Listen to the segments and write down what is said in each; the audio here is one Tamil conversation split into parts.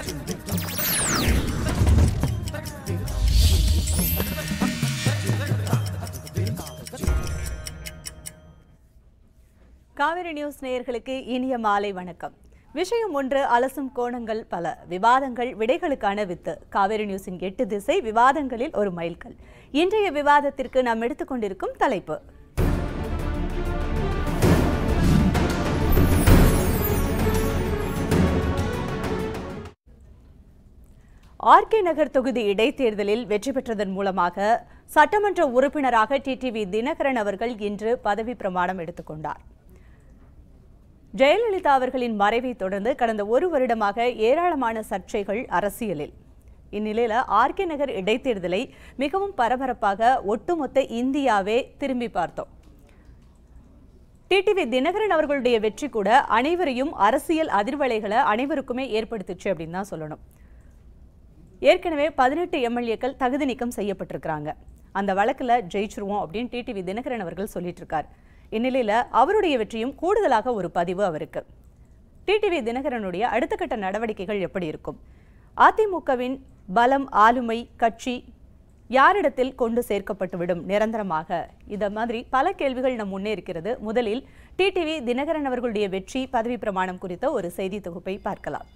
காவிரி நியூஸ் நேயர்களுக்கு இனிய மாலை வணக்கம் விஷயம் ஒன்று அலசும் கோணங்கள் பல விவாதங்கள் விடைகளுக்கான வித்து காவிரி நியூஸின் எட்டு திசை விவாதங்களில் ஒரு மைல்கல் இன்றைய விவாதத்திற்கு நாம் எடுத்துக்கொண்டிருக்கும் தலைப்பு ஆர்கே நகர் தொகுதி இடைத்தேர்தலில் வெற்றி பெற்றதன் மூலமாக சட்டமன்ற உறுப்பினராக டிடிவி தினகரன் அவர்கள் இன்று பதவி பிரமாணம் எடுத்துக்கொண்டார் ஜெயலலிதா அவர்களின் மறைவை தொடர்ந்து கடந்த ஒரு வருடமாக ஏராளமான சர்ச்சைகள் அரசியலில் இந்நிலையில ஆர்கே நகர் இடைத்தேர்தலை மிகவும் பரபரப்பாக ஒட்டுமொத்த இந்தியாவே திரும்பி பார்த்தோம் டிடிவி தினகரன் அவர்களுடைய வெற்றி கூட அனைவரையும் அரசியல் அதிர்வலைகளை அனைவருக்குமே ஏற்படுத்துச்சு அப்படின்னு தான் சொல்லணும் ஏற்கனவே பதினெட்டு எம்எல்ஏக்கள் தகுதி நீக்கம் செய்யப்பட்டிருக்கிறாங்க அந்த வழக்குல ஜெயிச்சிருவோம் அப்படின்னு டிடிவி தினகரன் அவர்கள் சொல்லிட்டு இருக்கார் இந்நிலையில அவருடைய வெற்றியும் கூடுதலாக ஒரு பதிவு அவருக்கு டிடிவி தினகரனுடைய அடுத்த கட்ட நடவடிக்கைகள் எப்படி இருக்கும் அதிமுகவின் பலம் ஆளுமை கட்சி யாரிடத்தில் கொண்டு சேர்க்கப்பட்டுவிடும் நிரந்தரமாக இத மாதிரி பல கேள்விகள் நம் முன்னே இருக்கிறது முதலில் டிடிவி தினகரன் அவர்களுடைய வெற்றி பதவி பிரமாணம் குறித்த ஒரு செய்தி தொகுப்பை பார்க்கலாம்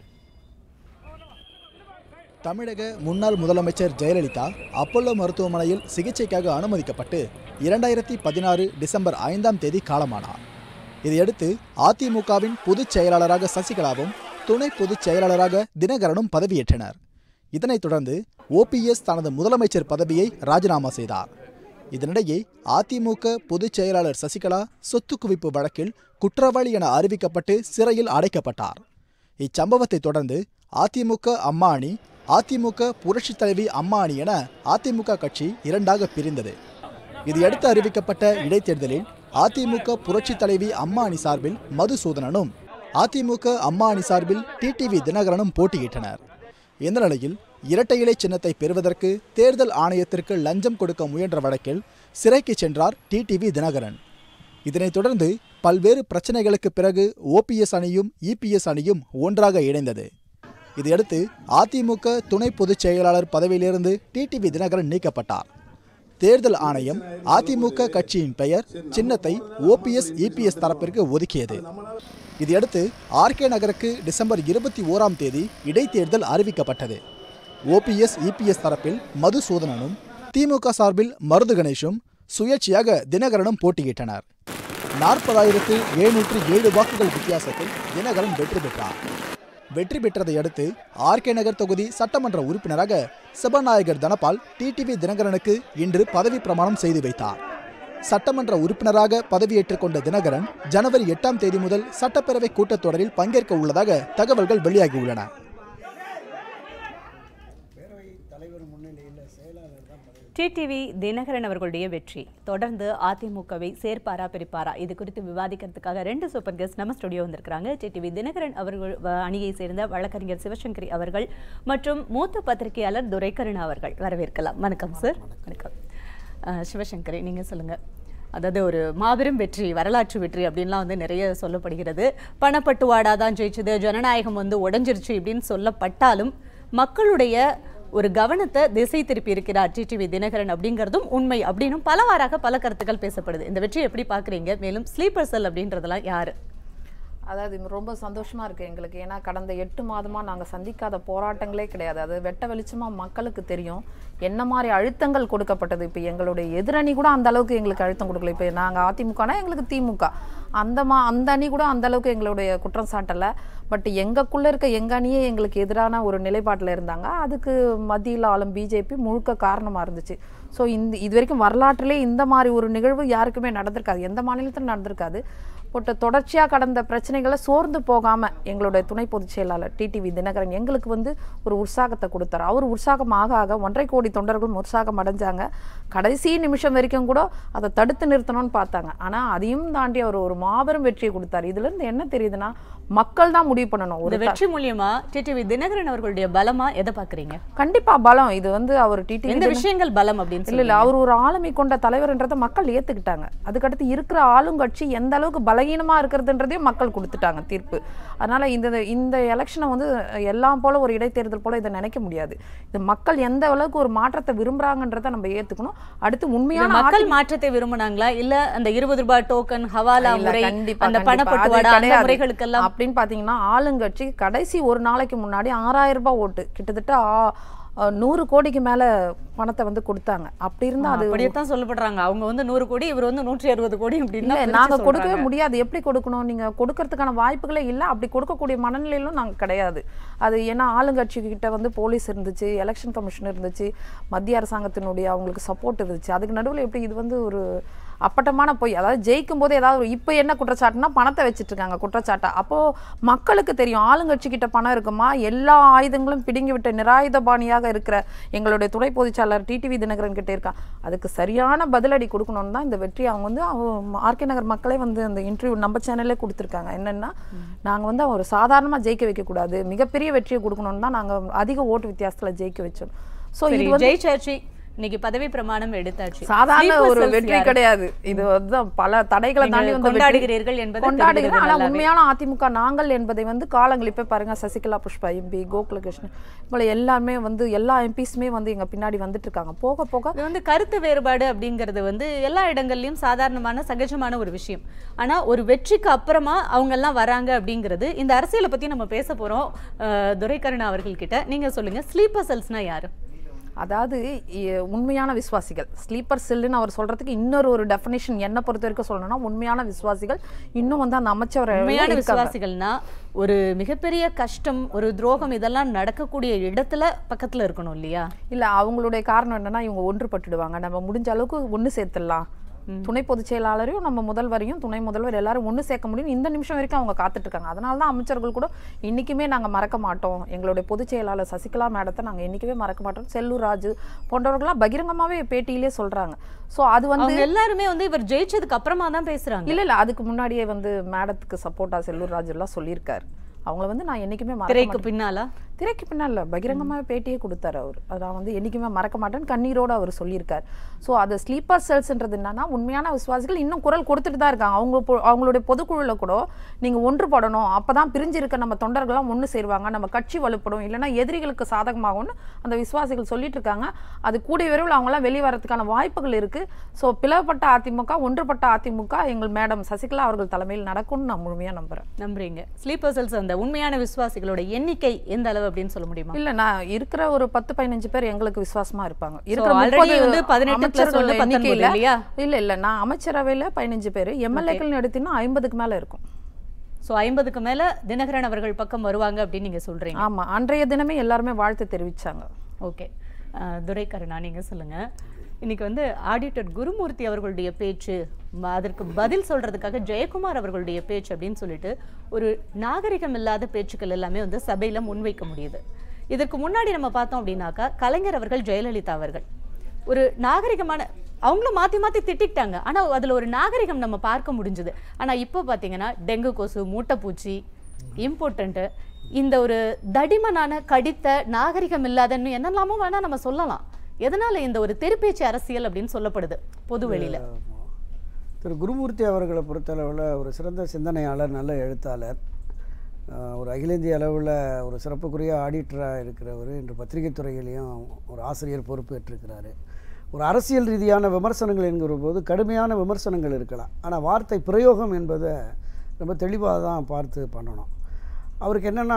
தமிழக முன்னாள் முதலமைச்சர் ஜெயலலிதா அப்பல்லோ மருத்துவமனையில் சிகிச்சைக்காக அனுமதிக்கப்பட்டு இரண்டாயிரத்தி பதினாறு டிசம்பர் ஐந்தாம் தேதி காலமானார் இதையடுத்து அதிமுகவின் பொதுச் செயலாளராக சசிகலாவும் துணை பொதுச் செயலாளராக தினகரனும் பதவியேற்றனர் இதனைத் தொடர்ந்து ஓபிஎஸ் தனது முதலமைச்சர் பதவியை ராஜினாமா செய்தார் இதனிடையே அதிமுக பொதுச் செயலாளர் சசிகலா சொத்து குவிப்பு வழக்கில் குற்றவாளி என அறிவிக்கப்பட்டு சிறையில் அடைக்கப்பட்டார் இச்சம்பவத்தை தொடர்ந்து அதிமுக அம்மா அணி அதிமுக புரட்சித் தலைவி அம்மா அணி என அதிமுக கட்சி இரண்டாக பிரிந்தது இதையடுத்து அறிவிக்கப்பட்ட இடைத்தேர்தலில் அதிமுக புரட்சித் தலைவி அம்மா அணி சார்பில் மதுசூதனனும் அதிமுக அம்மா அணி சார்பில் டிடிவி தினகரனும் போட்டியிட்டனர் இந்த நிலையில் இரட்டை இலை சின்னத்தை பெறுவதற்கு தேர்தல் ஆணையத்திற்கு லஞ்சம் கொடுக்க முயன்ற வழக்கில் சிறைக்கு சென்றார் டிடிவி தினகரன் இதனைத் தொடர்ந்து பல்வேறு பிரச்சனைகளுக்கு பிறகு ஓபிஎஸ் அணியும் இபிஎஸ் அணியும் ஒன்றாக இணைந்தது இதையடுத்து அதிமுக துணை பொதுச் செயலாளர் பதவியிலிருந்து டிடிவி தினகரன் நீக்கப்பட்டார் தேர்தல் ஆணையம் அதிமுக கட்சியின் பெயர் சின்னத்தை ஓபிஎஸ் இபிஎஸ் தரப்பிற்கு ஒதுக்கியது இதையடுத்து ஆர்கே நகருக்கு டிசம்பர் இருபத்தி ஓராம் தேதி இடைத்தேர்தல் அறிவிக்கப்பட்டது ஓபிஎஸ் இபிஎஸ் தரப்பில் மதுசூதனனும் திமுக சார்பில் மருது கணேஷும் சுயேட்சையாக தினகரனும் போட்டியிட்டனர் நாற்பதாயிரத்து எழுநூற்று ஏழு வாக்குகள் வித்தியாசத்தில் தினகரன் வெற்றி பெற்றார் வெற்றி பெற்றதை அடுத்து ஆர்கே நகர் தொகுதி சட்டமன்ற உறுப்பினராக சபாநாயகர் தனபால் டிடிவி தினகரனுக்கு இன்று பதவி பிரமாணம் செய்து வைத்தார் சட்டமன்ற உறுப்பினராக பதவியேற்றுக் கொண்ட தினகரன் ஜனவரி எட்டாம் தேதி முதல் சட்டப்பேரவை கூட்டத்தொடரில் பங்கேற்க உள்ளதாக தகவல்கள் வெளியாகியுள்ளன டிடிவி தினகரன் அவர்களுடைய வெற்றி தொடர்ந்து அதிமுகவை சேர்ப்பாரா பிரிப்பாரா இது குறித்து விவாதிக்கிறதுக்காக ரெண்டு சூப்பர் கெஸ்ட் நம்ம ஸ்டுடியோ வந்திருக்கிறாங்க டிடிவி தினகரன் அவர்கள் வ- அணியை சேர்ந்த வழக்கறிஞர் சிவசங்கரி அவர்கள் மற்றும் மூத்த பத்திரிகையாளர் துரைக்கருணா அவர்கள் வரவேற்கலாம் வணக்கம் சார் வணக்கம் அஹ், சிவசங்கரி நீங்க சொல்லுங்க அதாவது ஒரு மாபெரும் வெற்றி வரலாற்று வெற்றி அப்படின்லாம் வந்து நிறைய சொல்லப்படுகிறது பணப்பட்டுவாடா தான் ஜெயிச்சது ஜனநாயகம் வந்து உடைஞ்சிருச்சு இப்படின்னு சொல்லப்பட்டாலும் மக்களுடைய ஒரு கவனத்தை திசை திருப்பி இருக்கிறார் டிடிவி தினகரன் அப்படிங்கிறதும் உண்மை அப்படின்னும் பலவாறாக பல கருத்துக்கள் பேசப்படுது இந்த வெற்றியை எப்படி பார்க்குறீங்க மேலும் ஸ்லீப்பர் செல் அப்படின்றதெல்லாம் யாரு அதாவது இது ரொம்ப சந்தோஷமா இருக்கு எங்களுக்கு ஏன்னா கடந்த எட்டு மாதமா நாங்க சந்திக்காத போராட்டங்களே கிடையாது அது வெட்ட வெளிச்சமா மக்களுக்கு தெரியும் என்ன மாதிரி அழுத்தங்கள் கொடுக்கப்பட்டது இப்போ எங்களுடைய எதிரணி கூட அந்த அளவுக்கு எங்களுக்கு அழுத்தம் கொடுக்கல இப்போ நாங்க அதிமுகனா எங்களுக்கு திமுக அந்த மா அந்த அணி கூட அந்த அளவுக்கு எங்களுடைய குற்றம் சாட்டலை பட் எங்கக்குள்ள இருக்க எங்க அணியே எங்களுக்கு எதிரான ஒரு நிலைப்பாட்டில் இருந்தாங்க அதுக்கு மத்தியில் ஆளும் பிஜேபி முழுக்க காரணமா இருந்துச்சு ஸோ இந்த இது வரைக்கும் வரலாற்றிலே இந்த மாதிரி ஒரு நிகழ்வு யாருக்குமே நடந்திருக்காது எந்த மாநிலத்திலும் நடந்திருக்காது பட் தொடர்ச்சியாக கடந்த பிரச்சனைகளை சோர்ந்து போகாமல் எங்களுடைய துணை பொதுச் செயலாளர் டிடிவி தினகரன் எங்களுக்கு வந்து ஒரு உற்சாகத்தை கொடுத்தாரு அவர் உற்சாகம் ஆக ஆக ஒன்றரை கோடி தொண்டர்களும் உற்சாகம் அடைஞ்சாங்க கடைசி நிமிஷம் வரைக்கும் கூட அதை தடுத்து நிறுத்தணும்னு பார்த்தாங்க ஆனால் அதையும் தாண்டி அவர் ஒரு மாபெரும் வெற்றியை கொடுத்தாரு இதுலேருந்து என்ன தெரியுதுன்னா மக்கள் தான் முடிவு பண்ணணும் இந்த ஒரு வெற்றி மூலியமா டிடிவி தினகரன் அவர்களுடைய பலமா எதை பாக்குறீங்க கண்டிப்பா பலம் இது வந்து அவர் டிடி எந்த விஷயங்கள் பலம் அப்படின்னு இல்ல இல்ல அவர் ஒரு ஆளுமை கொண்ட தலைவர்ன்றதை மக்கள் ஏத்துக்கிட்டாங்க அதுக்கடுத்து இருக்கிற ஆளுங்கட்சி எந்த அளவுக்கு பலகீனமா இருக்கிறதுன்றதையும் மக்கள் கொடுத்துட்டாங்க தீர்ப்பு அதனால இந்த இந்த எலெக்ஷனை வந்து எல்லாம் போல ஒரு இடைத்தேர்தல் போல இதை நினைக்க முடியாது இது மக்கள் எந்த அளவுக்கு ஒரு மாற்றத்தை விரும்புறாங்கன்றதை நம்ம ஏத்துக்கணும் அடுத்து இந்த உண்மையான மக்கள் மாற்றத்தை விரும்பினாங்களா இல்ல அந்த இருபது ரூபாய் டோக்கன் ஹவாலா இல்ல, முறை கண்டிப்பா, அந்த கண்டிப்பா. அது பணப்பட்டுவாடா அந்த கிடையாது. முறைகளுக்கெல்லாம் அப்படின்னு பாத்தீங்கன்னா ஆளுங்கட்சி கடைசி ஒரு நாளைக்கு முன்னாடி ஆறாயிரம் ரூபாய் ஓட்டு கிட்டத்தட்ட ஆ- ஆ, நூறு கோடிக்கு மேல பணத்தை வந்து கொடுத்தாங்க அப்படி இருந்தா அது அப்படியேத்தான் சொல்லப்படுறாங்க அவங்க வந்து நூறு கோடி இவர் வந்து நூற்றி அறுபது கோடி இல்ல அப்படின்னு நாங்க கொடுக்கவே முடியாது எப்படி கொடுக்கணும் நீங்க கொடுக்கறதுக்கான வாய்ப்புகளே இல்ல அப்படி கொடுக்கக்கூடிய மனநிலையிலும் நாங்க கிடையாது அது ஏன்னா ஆளுங்கட்சி கிட்ட வந்து போலீஸ் இருந்துச்சு எலெக்ஷன் கமிஷன் இருந்துச்சு மத்திய அரசாங்கத்தினுடைய அவங்களுக்கு சப்போர்ட் இருந்துச்சு அதுக்கு நடுவுல எப்படி இது வந்து ஒரு அப்பட்டமான பொய் அதாவது ஜெயிக்கும் போது ஏதாவது ஒரு- இப்ப என்ன குற்றச்சாட்டுனா பணத்தை வச்சிட்டு இருக்காங்க குற்றச்சாட்டா அப்போ மக்களுக்கு தெரியும் ஆளுங்கட்சி கிட்ட பணம் இருக்குமா எல்லா ஆயுதங்களும் பிடுங்கி விட்ட நிராயுதபாணியாக இருக்கிற எங்களுடைய துணை பொதுச்சாளர் டிடிவி தினகரன் கிட்ட இருக்கா அதுக்கு சரியான பதிலடி கொடுக்கணும்னு தான் இந்த வெற்றி அவங்க வந்து ஆர்கே நகர் மக்களே வந்து அந்த இன்டர்வியூ நம்ம சேனல்லே கொடுத்துருக்காங்க என்னன்னா நாங்க வந்து ஒரு சாதாரணமா ஜெயிக்க வைக்க கூடாது மிகப்பெரிய வெற்றியை கொடுக்கணும்னு தான் நாங்க அதிக ஓட்டு வித்தியாசத்துல ஜெயிக்க வச்சோம் ஸோ சரி இது வந்து ஜெயிச்சாச்சு இன்னைக்கு பதவி பிரமாணம் எடுத்தாச்சு சாதாரண Sleeper ஒரு cells வெற்றி யாரு? கிடையாது இது வந்து பல தடைகளை நீங்கள் தாண்டி வந்த வெற்றி. கொண்டாடுகிறீர்கள் என்பது கொண்டாடுகிறேன் தெரிகிறது ஆனா நல்லாவே. உண்மையான அதிமுக நாங்கள் என்பதை வந்து காலங்களிப்பே பாருங்க சசிகலா புஷ்பா எம்பி கோகுலகிருஷ்ணன் போல எல்லாருமே வந்து எல்லா எம்பிஸுமே வந்து எங்க பின்னாடி வந்துட்டு இருக்காங்க போக போக இது வந்து கருத்து வேறுபாடு அப்படிங்கிறது வந்து எல்லா இடங்கள்லயும் சாதாரணமான சகஜமான ஒரு விஷயம் ஆனா ஒரு வெற்றிக்கு அப்புறமா அவங்க எல்லாம் வராங்க அப்படிங்கிறது இந்த அரசியலை பத்தி நம்ம பேச போறோம் அஹ், துரைக்கருணா அவர்கள் கிட்ட நீங்க சொல்லுங்க ஸ்லீப்பர் செல்ஸ்னா யாரு அதாவது இ- உண்மையான விசுவாசிகள் ஸ்லீப்பர் செல்லுன்னு அவர் சொல்றதுக்கு இன்னொரு ஒரு டெஃபினேஷன் என்ன பொறுத்த வரைக்கும் சொல்லணும்னா உண்மையான விசுவாசிகள் இன்னும் வந்து அந்த அமைச்சர் உண்மையான விசுவாசிகள்னா ஒரு மிகப்பெரிய கஷ்டம் ஒரு துரோகம் இதெல்லாம் நடக்கக்கூடிய இடத்துல பக்கத்துல இருக்கணும் இல்லையா இல்ல அவங்களுடைய காரணம் என்னன்னா இவங்க ஒன்றுபட்டுடுவாங்க நம்ம முடிஞ்ச அளவுக்கு ஒண்ணு சேர்த்துடலாம் துணை பொதுச் செயலாளரையும் நம்ம முதல்வரையும் துணை முதல்வர் எல்லாரும் ஒண்ணு சேர்க்க முடியும் இந்த நிமிஷம் வரைக்கும் அவங்க காத்துட்டு இருக்காங்க அதனால தான் அமைச்சர்கள் கூட இன்னைக்குமே நாங்க மறக்க மாட்டோம் எங்களுடைய பொதுச் செயலாளர் சசிகலா மேடத்தை நாங்க என்னைக்குமே மறக்க மாட்டோம் செல்லூர் ராஜு போன்றவர்கள்லாம் பகிரங்கமாவே பேட்டியிலே சொல்றாங்க சோ அது வந்து அவங்க எல்லாருமே வந்து இவர் ஜெயிச்சதுக்கு அப்புறமா தான் பேசுறாங்க இல்ல இல்ல அதுக்கு முன்னாடியே வந்து மேடத்துக்கு சப்போர்ட்டா செல்லூர் ராஜு எல்லாம் சொல்லியிருக்காரு அவங்கள வந்து நான் என்னைக்குமே மறக்க திரைக்கு மாட்டேன். பின்னாலா திரைக்கு பின்னால பகிரங்கமாக பேட்டியே கொடுத்தாரு அவர் அதை நான் வந்து என்னைக்குமே மறக்க மாட்டேன் கண்ணீரோட அவர் சொல்லியிருக்கார் ஸோ அது ஸ்லீப்பர் செல்ஸ்ன்றது என்னன்னா உண்மையான விசுவாசிகள் இன்னும் குரல் கொடுத்துட்டு தான் இருக்காங்க அவங்க பொ- அவங்களுடைய பொதுக்குழுல கூட நீங்க ஒன்றுபடணும் அப்பதான் பிரிஞ்சு இருக்க நம்ம தொண்டர்கள்லாம் ஒன்று சேருவாங்க நம்ம கட்சி வலுப்படும் இல்லைன்னா எதிரிகளுக்கு சாதகமாகும்னு அந்த விசுவாசிகள் சொல்லிட்டு இருக்காங்க அது கூடிய விரைவில் அவங்களாம் வெளியே வரதுக்கான வாய்ப்புகள் இருக்கு ஸோ பிளவுபட்ட அதிமுக ஒன்றுபட்ட அதிமுக எங்கள் மேடம் சசிகலா அவர்கள் தலைமையில் நடக்கும்னு நான் முழுமையா நம்புறேன் நம்புறீங்க ஸ்லீப்பர் செல்ஸ் அந்த உண்மையான விசுவாசிகளோட எண்ணிக்கை எந்த அளவு அப்படின்னு சொல்ல முடியுமா இல்ல நான் இருக்கிற ஒரு பத்து பதினஞ்சு பேர் எங்களுக்கு விசுவாசமா இருப்பாங்க already வந்து 18 plus அமைச்சர்கள் ஒண்ணு, 19 எண்ணிக்கையில இல்லையா? இல்ல இல்ல நான் அமைச்சரவையில பதினஞ்சு பேர் எம்எல்ஏக்கள் எடுத்தீங்கன்னா ஐம்பதுக்கு மேல இருக்கும் சோ ஐம்பதுக்கு மேல தினகரன் அவர்கள் பக்கம் வருவாங்க அப்படின்னு நீங்க சொல்றீங்க ஆமா அன்றைய தினமே எல்லாருமே வாழ்த்து தெரிவிச்சாங்க ஓகே துரைக்கருணா நீங்க சொல்லுங்க இன்னைக்கு வந்து ஆடிட்டர் குருமூர்த்தி அவர்களுடைய பேச்சு ம- அதற்கு பதில் சொல்றதுக்காக ஜெயக்குமார் அவர்களுடைய பேச்சு அப்படின்னு சொல்லிட்டு ஒரு நாகரிகம் இல்லாத பேச்சுக்கள் எல்லாமே வந்து சபையில முன்வைக்க முடியுது இதற்கு முன்னாடி நம்ம பார்த்தோம் அப்படின்னாக்கா கலைஞர் அவர்கள் ஜெயலலிதா அவர்கள் ஒரு நாகரிகமான அவங்களும் மாத்தி மாத்தி திட்டிக்கிட்டாங்க ஆனா அதுல ஒரு நாகரிகம் நம்ம பார்க்க முடிஞ்சது ஆனா இப்போ பாத்தீங்கன்னா டெங்கு கொசு மூட்டைப்பூச்சி இம்பார்ட்டன்ட் இந்த ஒரு தடிமனான கடித்த நாகரிகம் இல்லாதன்னு என்னெல்லாமோ வேணா நம்ம சொல்லலாம் எதனால இந்த ஒரு தெருப்பேச்சு அரசியல் அப்படின்னு சொல்லப்படுது பொது வெளியில திரு குருமூர்த்தி அவர்களை பொறுத்தளவில் ஒரு சிறந்த சிந்தனையாளர் நல்ல எழுத்தாளர் ஆஹ் ஒரு அகில இந்திய அளவில் ஒரு சிறப்புக்குரிய ஆடிட்டராக இருக்கிறவர் இன்று பத்திரிகை துறையிலையும் ஒரு ஆசிரியர் பொறுப்பேற்றிருக்கிறாரு ஒரு அரசியல் ரீதியான விமர்சனங்கள் என்கிற போது கடுமையான விமர்சனங்கள் இருக்கலாம் ஆனால் வார்த்தை பிரயோகம் என்பதை ரொம்ப தெளிவாக தான் பார்த்து பண்ணணும் அவருக்கு என்னென்னா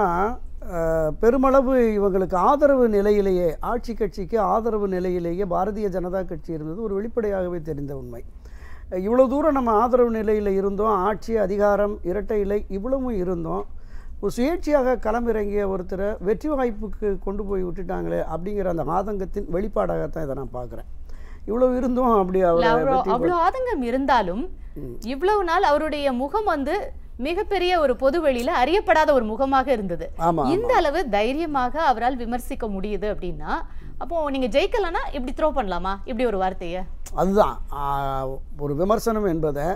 பெருமளவு இவங்களுக்கு ஆதரவு நிலையிலேயே ஆட்சி கட்சிக்கு ஆதரவு நிலையிலேயே பாரதிய ஜனதா கட்சி இருந்தது ஒரு வெளிப்படையாகவே தெரிந்த உண்மை இவ்வளோ தூரம் நம்ம ஆதரவு நிலையில் இருந்தோம் ஆட்சி அதிகாரம் இரட்டை இலை இவ்வளவும் இருந்தோம் ஒரு சுயேட்சையாக களமிறங்கிய ஒருத்தரை வெற்றி வாய்ப்புக்கு கொண்டு போய் விட்டுட்டாங்களே அப்படிங்கிற அந்த ஆதங்கத்தின் வெளிப்பாடாகத்தான் இதை நான் பார்க்குறேன் இவ்வளோ இருந்தும் அப்படி இல்ல, அவரை அவ்வளோ வெற்றி அவ்வளோ ஆதங்கம் இருந்தாலும் இவ்வளவு நாள் அவருடைய முகம் வந்து மிகப்பெரிய ஒரு பொது வெளியில அறியப்படாத ஒரு முகமாக இருந்தது ஆமாம் இந்த அளவு தைரியமாக அவரால் விமர்சிக்க முடியுது அப்படின்னா அப்போ நீங்க ஜெயிக்கலன்னா இப்படி த்ரோ பண்ணலாமா இப்படி ஒரு வார்த்தைய அதுதான் ஆ, ஒரு விமர்சனம் என்பதை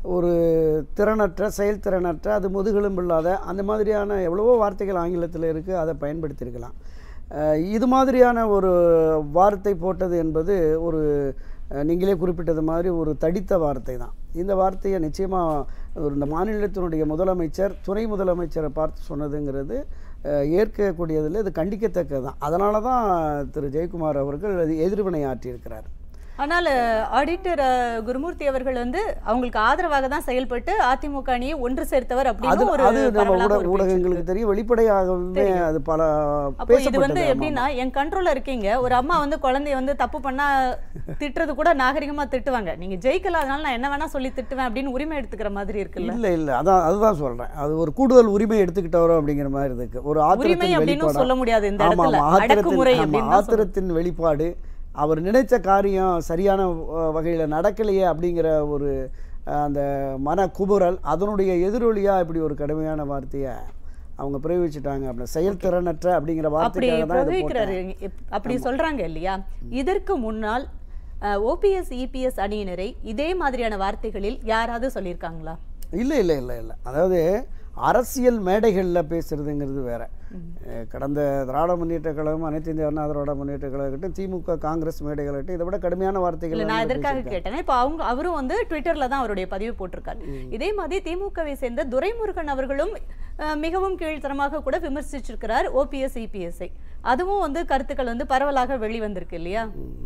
ஒரு திறனற்ற செயல்திறனற்ற அது முதுகெலும்பு இல்லாத அந்த மாதிரியான எவ்வளவோ வார்த்தைகள் ஆங்கிலத்தில் இருக்குது அதை பயன்படுத்தியிருக்கலாம் அஹ் இது மாதிரியான ஒரு வார்த்தை போட்டது என்பது ஒரு அஹ் நீங்களே குறிப்பிட்டது மாதிரி ஒரு தடித்த வார்த்தை தான் இந்த வார்த்தையை நிச்சயமாக ஒரு இந்த மாநிலத்தினுடைய முதலமைச்சர் துணை முதலமைச்சரை பார்த்து சொன்னதுங்கிறது அஹ் ஏற்கக்கூடியதில் இது கண்டிக்கத்தக்கது தான் அதனால தான் திரு ஜெயக்குமார் அவர்கள் அது எதிர்வினை ஆற்றியிருக்கிறார் ஆனால் ஆடிட்டர் குருமூர்த்தி அவர்கள் வந்து அவங்களுக்கு ஆதரவாக தான் செயல்பட்டு அதிமுக அணியை ஒன்று சேர்த்தவர் அது அப்படின்னு ஒரு அது நம்ம பரவலாக ஊட ஒரு பேச்சு ஊடகங்களுக்கு இருக்கு. தெரியும் வெளிப்படையாகவே அது பல அப்போ இது வந்து பேசப்பட்டது ஆமா. எப்படின்னா என் கண்ட்ரோல்ல இருக்கீங்க ஒரு அம்மா வந்து குழந்தைய வந்து தப்பு பண்ணா திட்டுறது கூட நாகரிகமா திட்டுவாங்க நீங்க ஜெயிக்கல அதனால நான் என்ன வேணா சொல்லி திட்டுவேன் அப்படின்னு உரிமை எடுத்துக்கிற மாதிரி இருக்குல்ல இல்ல இல்ல அதான் அதுதான் சொல்றேன் அது ஒரு கூடுதல் உரிமை எடுத்துக்கிட்டவரோ அப்படிங்கிற மாதிரி இருக்கு ஒரு உரிமை ஆத்திரத்தின் அப்படின்னு வெளிப்பாடு சொல்ல முடியாது இந்த ஆமா இடத்துல ஆமா அடக்குமுறை ஆத்திரத்தின் ஆமா, அப்படின்னு தான் சொல்லணும். ஆத்திரத்தின் வெளிப்பாடு அவர் நினைச்ச காரியம் சரியான அஹ், வகையில நடக்கலையே அப்படிங்கிற ஒரு அஹ், அந்த மன குபுறல் அதனுடைய எதிரொலியா இப்படி ஒரு கடுமையான வார்த்தையை அவங்க பிரயோகிச்சுட்டாங்க அப்படி செயல்திறனற்ற அப்படிங்கிற அப்படி வார்த்தைக்காக தான் இதை பிரயோகிக்கிறாரு போட்டாங்க. இப்- அப்படி சொல்றாங்க இல்லையா இதற்கு முன்னால் ஓபிஎஸ் இபிஎஸ் அணியினரை இதே மாதிரியான வார்த்தைகளில் யாராவது சொல்லியிருக்காங்களா இல்லை இல்லை இல்லை இல்லை அதாவது அரசியல் மேடைகளில் பேசுறதுங்கிறது வேற அஹ் கடந்த திராவிட முன்னேற்ற கழகம் அனைத்து இந்திய அண்ணா திராவிட முன்னேற்ற கழகட்டும் திமுக காங்கிரஸ் மேடைகள்கிட்ட இதை விட கடுமையான வார்த்தைகள் இல்ல நான் வந்து எதற்காக பேசியிருக்காங்க. கேட்டேன்னா இப்போ அவங்க அவரும் வந்து ட்விட்டர்ல தான் அவருடைய பதிவு போட்டிருக்காரு இதே மாதிரி திமுகவை சேர்ந்த துரைமுருகன் அவர்களும் அஹ், மிகவும் கீழ்த்தரமாக கூட விமர்சிச்சிருக்கிறார் ஓபிஎஸ் இபிஎஸ்ஐ அதுவும் வந்து கருத்துக்கள் வந்து பரவலாக வெளிவந்திருக்கு இல்லையா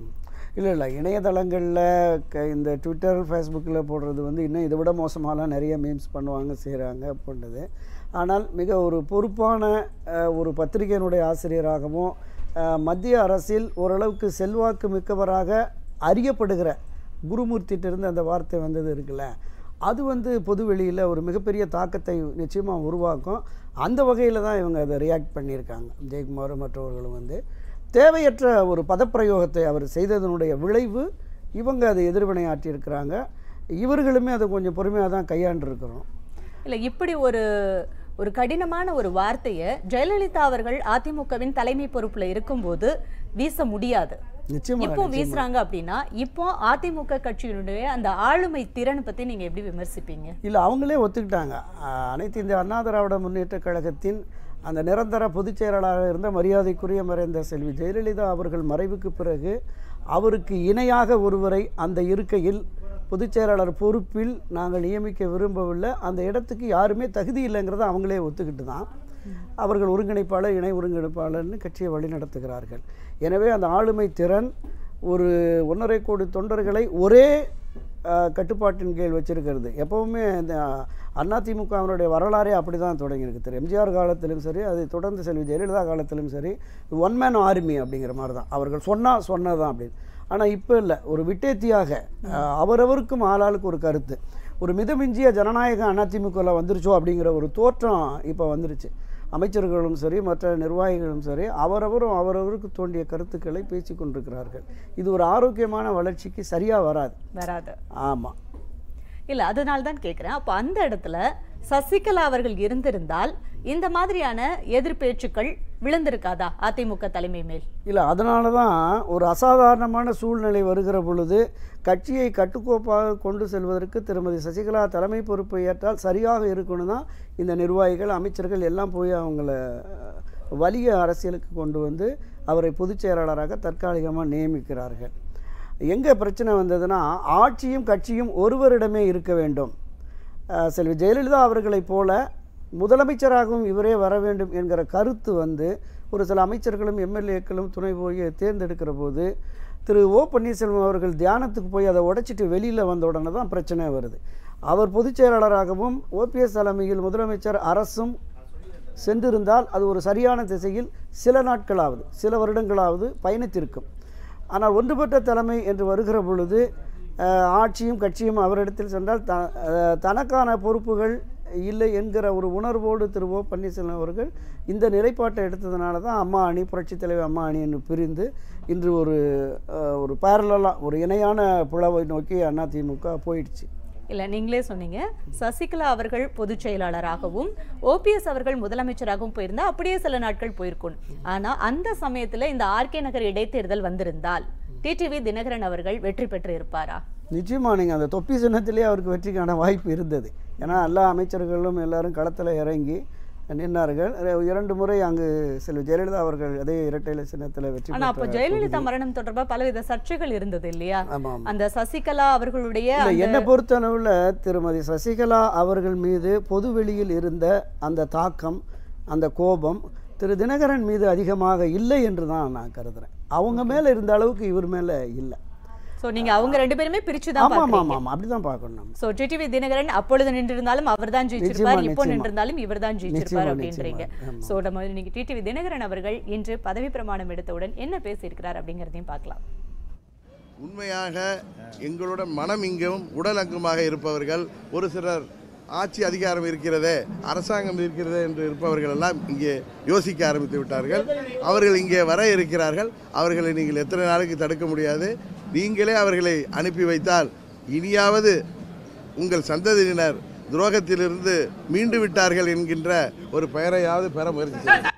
இல்லை இல்லை இணையதளங்களில் க இந்த ட்விட்டர் ஃபேஸ்புக்கில் போடுறது வந்து இன்னும் இதை விட மோசமாலாம் நிறைய மீம்ஸ் பண்ணுவாங்க செய்கிறாங்க அப்படின்றது ஆனால் மிக ஒரு பொறுப்பான அஹ், ஒரு பத்திரிகையினுடைய ஆசிரியராகவும் அஹ், மத்திய அரசில் ஓரளவுக்கு செல்வாக்கு மிக்கவராக அறியப்படுகிற குருமூர்த்திட்டிருந்து அந்த வார்த்தை வந்தது இருக்குல்ல அது வந்து பொது வெளியில் ஒரு மிகப்பெரிய தாக்கத்தை நிச்சயமாக உருவாக்கும் அந்த வகையில் தான் இவங்க அதை ரியாக்ட் பண்ணியிருக்காங்க ஜெயக்குமார் மற்றவர்களும் வந்து தேவையற்ற ஒரு பதப்பிரயோகத்தை அவர் செய்ததனுடைய விளைவு இவங்க அதை எதிர்வினை ஆற்றியிருக்கிறாங்க இவர்களுமே அதை கொஞ்சம் பொறுமையாக தான் கையாண்டிருக்கிறோம் இல்ல இப்படி ஒரு ஒரு கடினமான ஒரு வார்த்தையை ஜெயலலிதா அவர்கள் அதிமுகவின் தலைமை பொறுப்புல இருக்கும்போது வீச முடியாது நிச்சயமாக இப்போ வீசுறாங்க அப்படின்னா இப்போ அதிமுக கட்சியினுடைய அந்த ஆளுமை திறன் பத்தி நீங்க எப்படி விமர்சிப்பீங்க இல்லை அவங்களே ஒத்துக்கிட்டாங்க அஹ், அனைத்து இந்திய அண்ணா திராவிட முன்னேற்ற கழகத்தின் அந்த நிரந்தர பொதுச் செயலாளராக இருந்த மரியாதைக்குரிய மறைந்த செல்வி ஜெயலலிதா அவர்கள் மறைவுக்கு பிறகு அவருக்கு இணையாக ஒருவரை அந்த இருக்கையில் பொதுச் செயலாளர் பொறுப்பில் நாங்கள் நியமிக்க விரும்பவில்லை அந்த இடத்துக்கு யாருமே தகுதி இல்லைங்கிறத அவங்களே ஒத்துக்கிட்டு தான் அவர்கள் ஒருங்கிணைப்பாளர் இணை ஒருங்கிணைப்பாளர்னு கட்சியை வழிநடத்துகிறார்கள் எனவே அந்த ஆளுமை திறன் ஒரு ஒன்றரை கோடி தொண்டர்களை ஒரே அஹ், கட்டுப்பாட்டின் கீழ் வச்சிருக்கிறது எப்பவுமே இந்த அதிமுகவினுடைய வரலாறே அப்படி தான் தொடங்கியிருக்கு திரு எம்ஜிஆர் காலத்திலும் சரி அதை தொடர்ந்து செல்வி ஜெயலலிதா காலத்திலும் சரி ஒன் மேன் ஆர்மி அப்படிங்கிற மாதிரி தான் அவர்கள் சொன்னால் சொன்னதான் அப்படின்னு ஆனால் இப்போ இல்லை ஒரு விட்டேத்தியாக அஹ், அவரவருக்கும் ஆளாளுக்கு ஒரு கருத்து ஒரு மிதமிஞ்சிய ஜனநாயகம் அதிமுகவில் வந்துருச்சோ அப்படிங்கிற ஒரு தோற்றம் இப்போ வந்துருச்சு அமைச்சர்களும் சரி மற்ற நிர்வாகிகளும் சரி அவரவரும் அவரவருக்கு தோண்டிய கருத்துக்களை பேசி கொண்டிருக்கிறார்கள் இது ஒரு ஆரோக்கியமான வளர்ச்சிக்கு சரியாக வராது வராது ஆமாம் இல்ல அதனால தான் கேட்குறேன் அப்போ அந்த இடத்துல சசிகலா அவர்கள் இருந்திருந்தால் இந்த மாதிரியான எதிர்பேச்சுக்கள் விழுந்திருக்காதா அதிமுக தலைமை மேல் இல்லை அதனால தான் ஒரு அசாதாரணமான சூழ்நிலை வருகிற பொழுது கட்சியை கட்டுக்கோப்பாக கொண்டு செல்வதற்கு திருமதி சசிகலா தலைமை பொறுப்பை ஏற்றால் சரியாக இருக்கணும் தான் இந்த நிர்வாகிகள் அமைச்சர்கள் எல்லாம் போய் அவங்கள அஹ், வலிய அரசியலுக்கு கொண்டு வந்து அவரை பொதுச் செயலாளராக தற்காலிகமாக நியமிக்கிறார்கள் எங்கே பிரச்சனை வந்ததுன்னா ஆட்சியும் கட்சியும் ஒருவரிடமே இருக்க வேண்டும் அஹ், செல்வி ஜெயலலிதா அவர்களைப் போல முதலமைச்சராகவும் இவரே வர வேண்டும் என்கிற கருத்து வந்து ஒரு சில அமைச்சர்களும் எம்எல்ஏக்களும் துணை போய் தேர்ந்தெடுக்கிற போது திரு ஓ பன்னீர்செல்வம் அவர்கள் தியானத்துக்கு போய் அதை உடைச்சிட்டு வெளியில் வந்த உடனே தான் பிரச்சனை வருது அவர் பொதுச் செயலாளராகவும் ஓபிஎஸ் தலைமையில் முதலமைச்சர் அரசும் சென்றிருந்தால் அது ஒரு சரியான திசையில் சில நாட்களாவது சில வருடங்களாவது பயணித்திருக்கும் ஆனால் ஒன்றுபட்ட தலைமை என்று வருகிற பொழுது அஹ், ஆட்சியும் கட்சியும் அவரிடத்தில் சென்றால் த அஹ், தனக்கான பொறுப்புகள் இல்லை என்கிற ஒரு உணர்வோடு திரு ஓ பன்னீர்செல்வம் அவர்கள் இந்த நிலைப்பாட்டை எடுத்ததுனால தான் அம்மா அணி புரட்சித் தலைவர் அம்மா அணி என்று பிரிந்து இன்று ஒரு அஹ், ஒரு பேரலாக ஒரு இணையான புலவை நோக்கி அதிமுக போயிடுச்சு இல்ல நீங்களே சொன்னீங்க சசிகலா அவர்கள் பொதுச் செயலாளராகவும் ஓபிஎஸ் அவர்கள் முதலமைச்சராகவும் போயிருந்தா அப்படியே சில நாட்கள் போயிருக்கும் ஆனா அந்த சமயத்துல இந்த ஆர்கே நகர் இடைத்தேர்தல் வந்திருந்தால் டிடிவி தினகரன் அவர்கள் வெற்றி பெற்று இருப்பாரா நிச்சயமாக நீங்கள் அந்த தொப்பி சின்னத்திலே அவருக்கு வெற்றிக்கான வாய்ப்பு இருந்தது ஏன்னா எல்லா அமைச்சர்களும் எல்லாரும் களத்தில் இறங்கி நின்றார்கள் இர- இரண்டு முறை அங்கு செல்வி ஜெயலலிதா அவர்கள் அதே இரட்டையில சின்னத்தில் வெற்றி ஆனா அப்ப பெற்ற ஜெயலலிதா தொகுதி. மரணம் தொடர்பா பலவித சர்ச்சைகள் இருந்தது இல்லையா ஆமாம் ஆமாம் அந்த சசிகலா அவர்களுடைய இல்லை அந்த- என்னை பொறுத்தளவில் திருமதி சசிகலா அவர்கள் மீது பொதுவெளியில் இருந்த அந்த தாக்கம் அந்த கோபம் திரு தினகரன் மீது அதிகமாக இல்லை என்று தான் நான் கருதுறேன் அவங்க மேலே இருந்த அளவுக்கு இவர் மேலே இல்லை சோ நீங்க அவங்க ரெண்டு பேருமே பிரிச்சு தான் ஆமாம் ஆமாம் பாக்குறீங்க ஆமாம் அப்படி தான் பார்க்கணும் நம்ம சோ டிடிவி தினகரன் அப்பொழுது நின்றிருந்தாலும் அவர்தான் ஜெயிச்சிருப்பார் நிச்சயமா, இப்போ நிச்சயமா. நின்றிருந்தாலும் இவர்தான் ஜெயிச்சிருப்பார் நிச்சயமா, அப்படின்றீங்க நிச்சயமா. ஆமா. சோ நம்ம இன்னைக்கு டிடிவி தினகரன் அவர்கள் இன்று பதவி பிரமாணம் எடுத்தவுடன் என்ன பேசியிருக்கிறார் அப்படிங்கறதையும் பார்க்கலாம் உண்மையாக எங்களுடன் மனம் இங்கும் உடல் அங்குமாக இருப்பவர்கள் ஒரு சிலர் ஆட்சி அதிகாரம் இருக்கிறதே அரசாங்கம் இருக்கிறதே என்று இருப்பவர்கள் எல்லாம் இங்கே யோசிக்க ஆரம்பித்து விட்டார்கள் அவர்கள் இங்கே வர இருக்கிறார்கள் அவர்களை நீங்கள் எத்தனை நாளைக்கு தடுக்க முடியாது நீங்களே அவர்களை அனுப்பி வைத்தால் இனியாவது உங்கள் சந்ததியினர் துரோகத்திலிருந்து மீண்டு விட்டார்கள் என்கின்ற ஒரு பெயரையாவது பெற முயற்சி செய்யுங்கள்.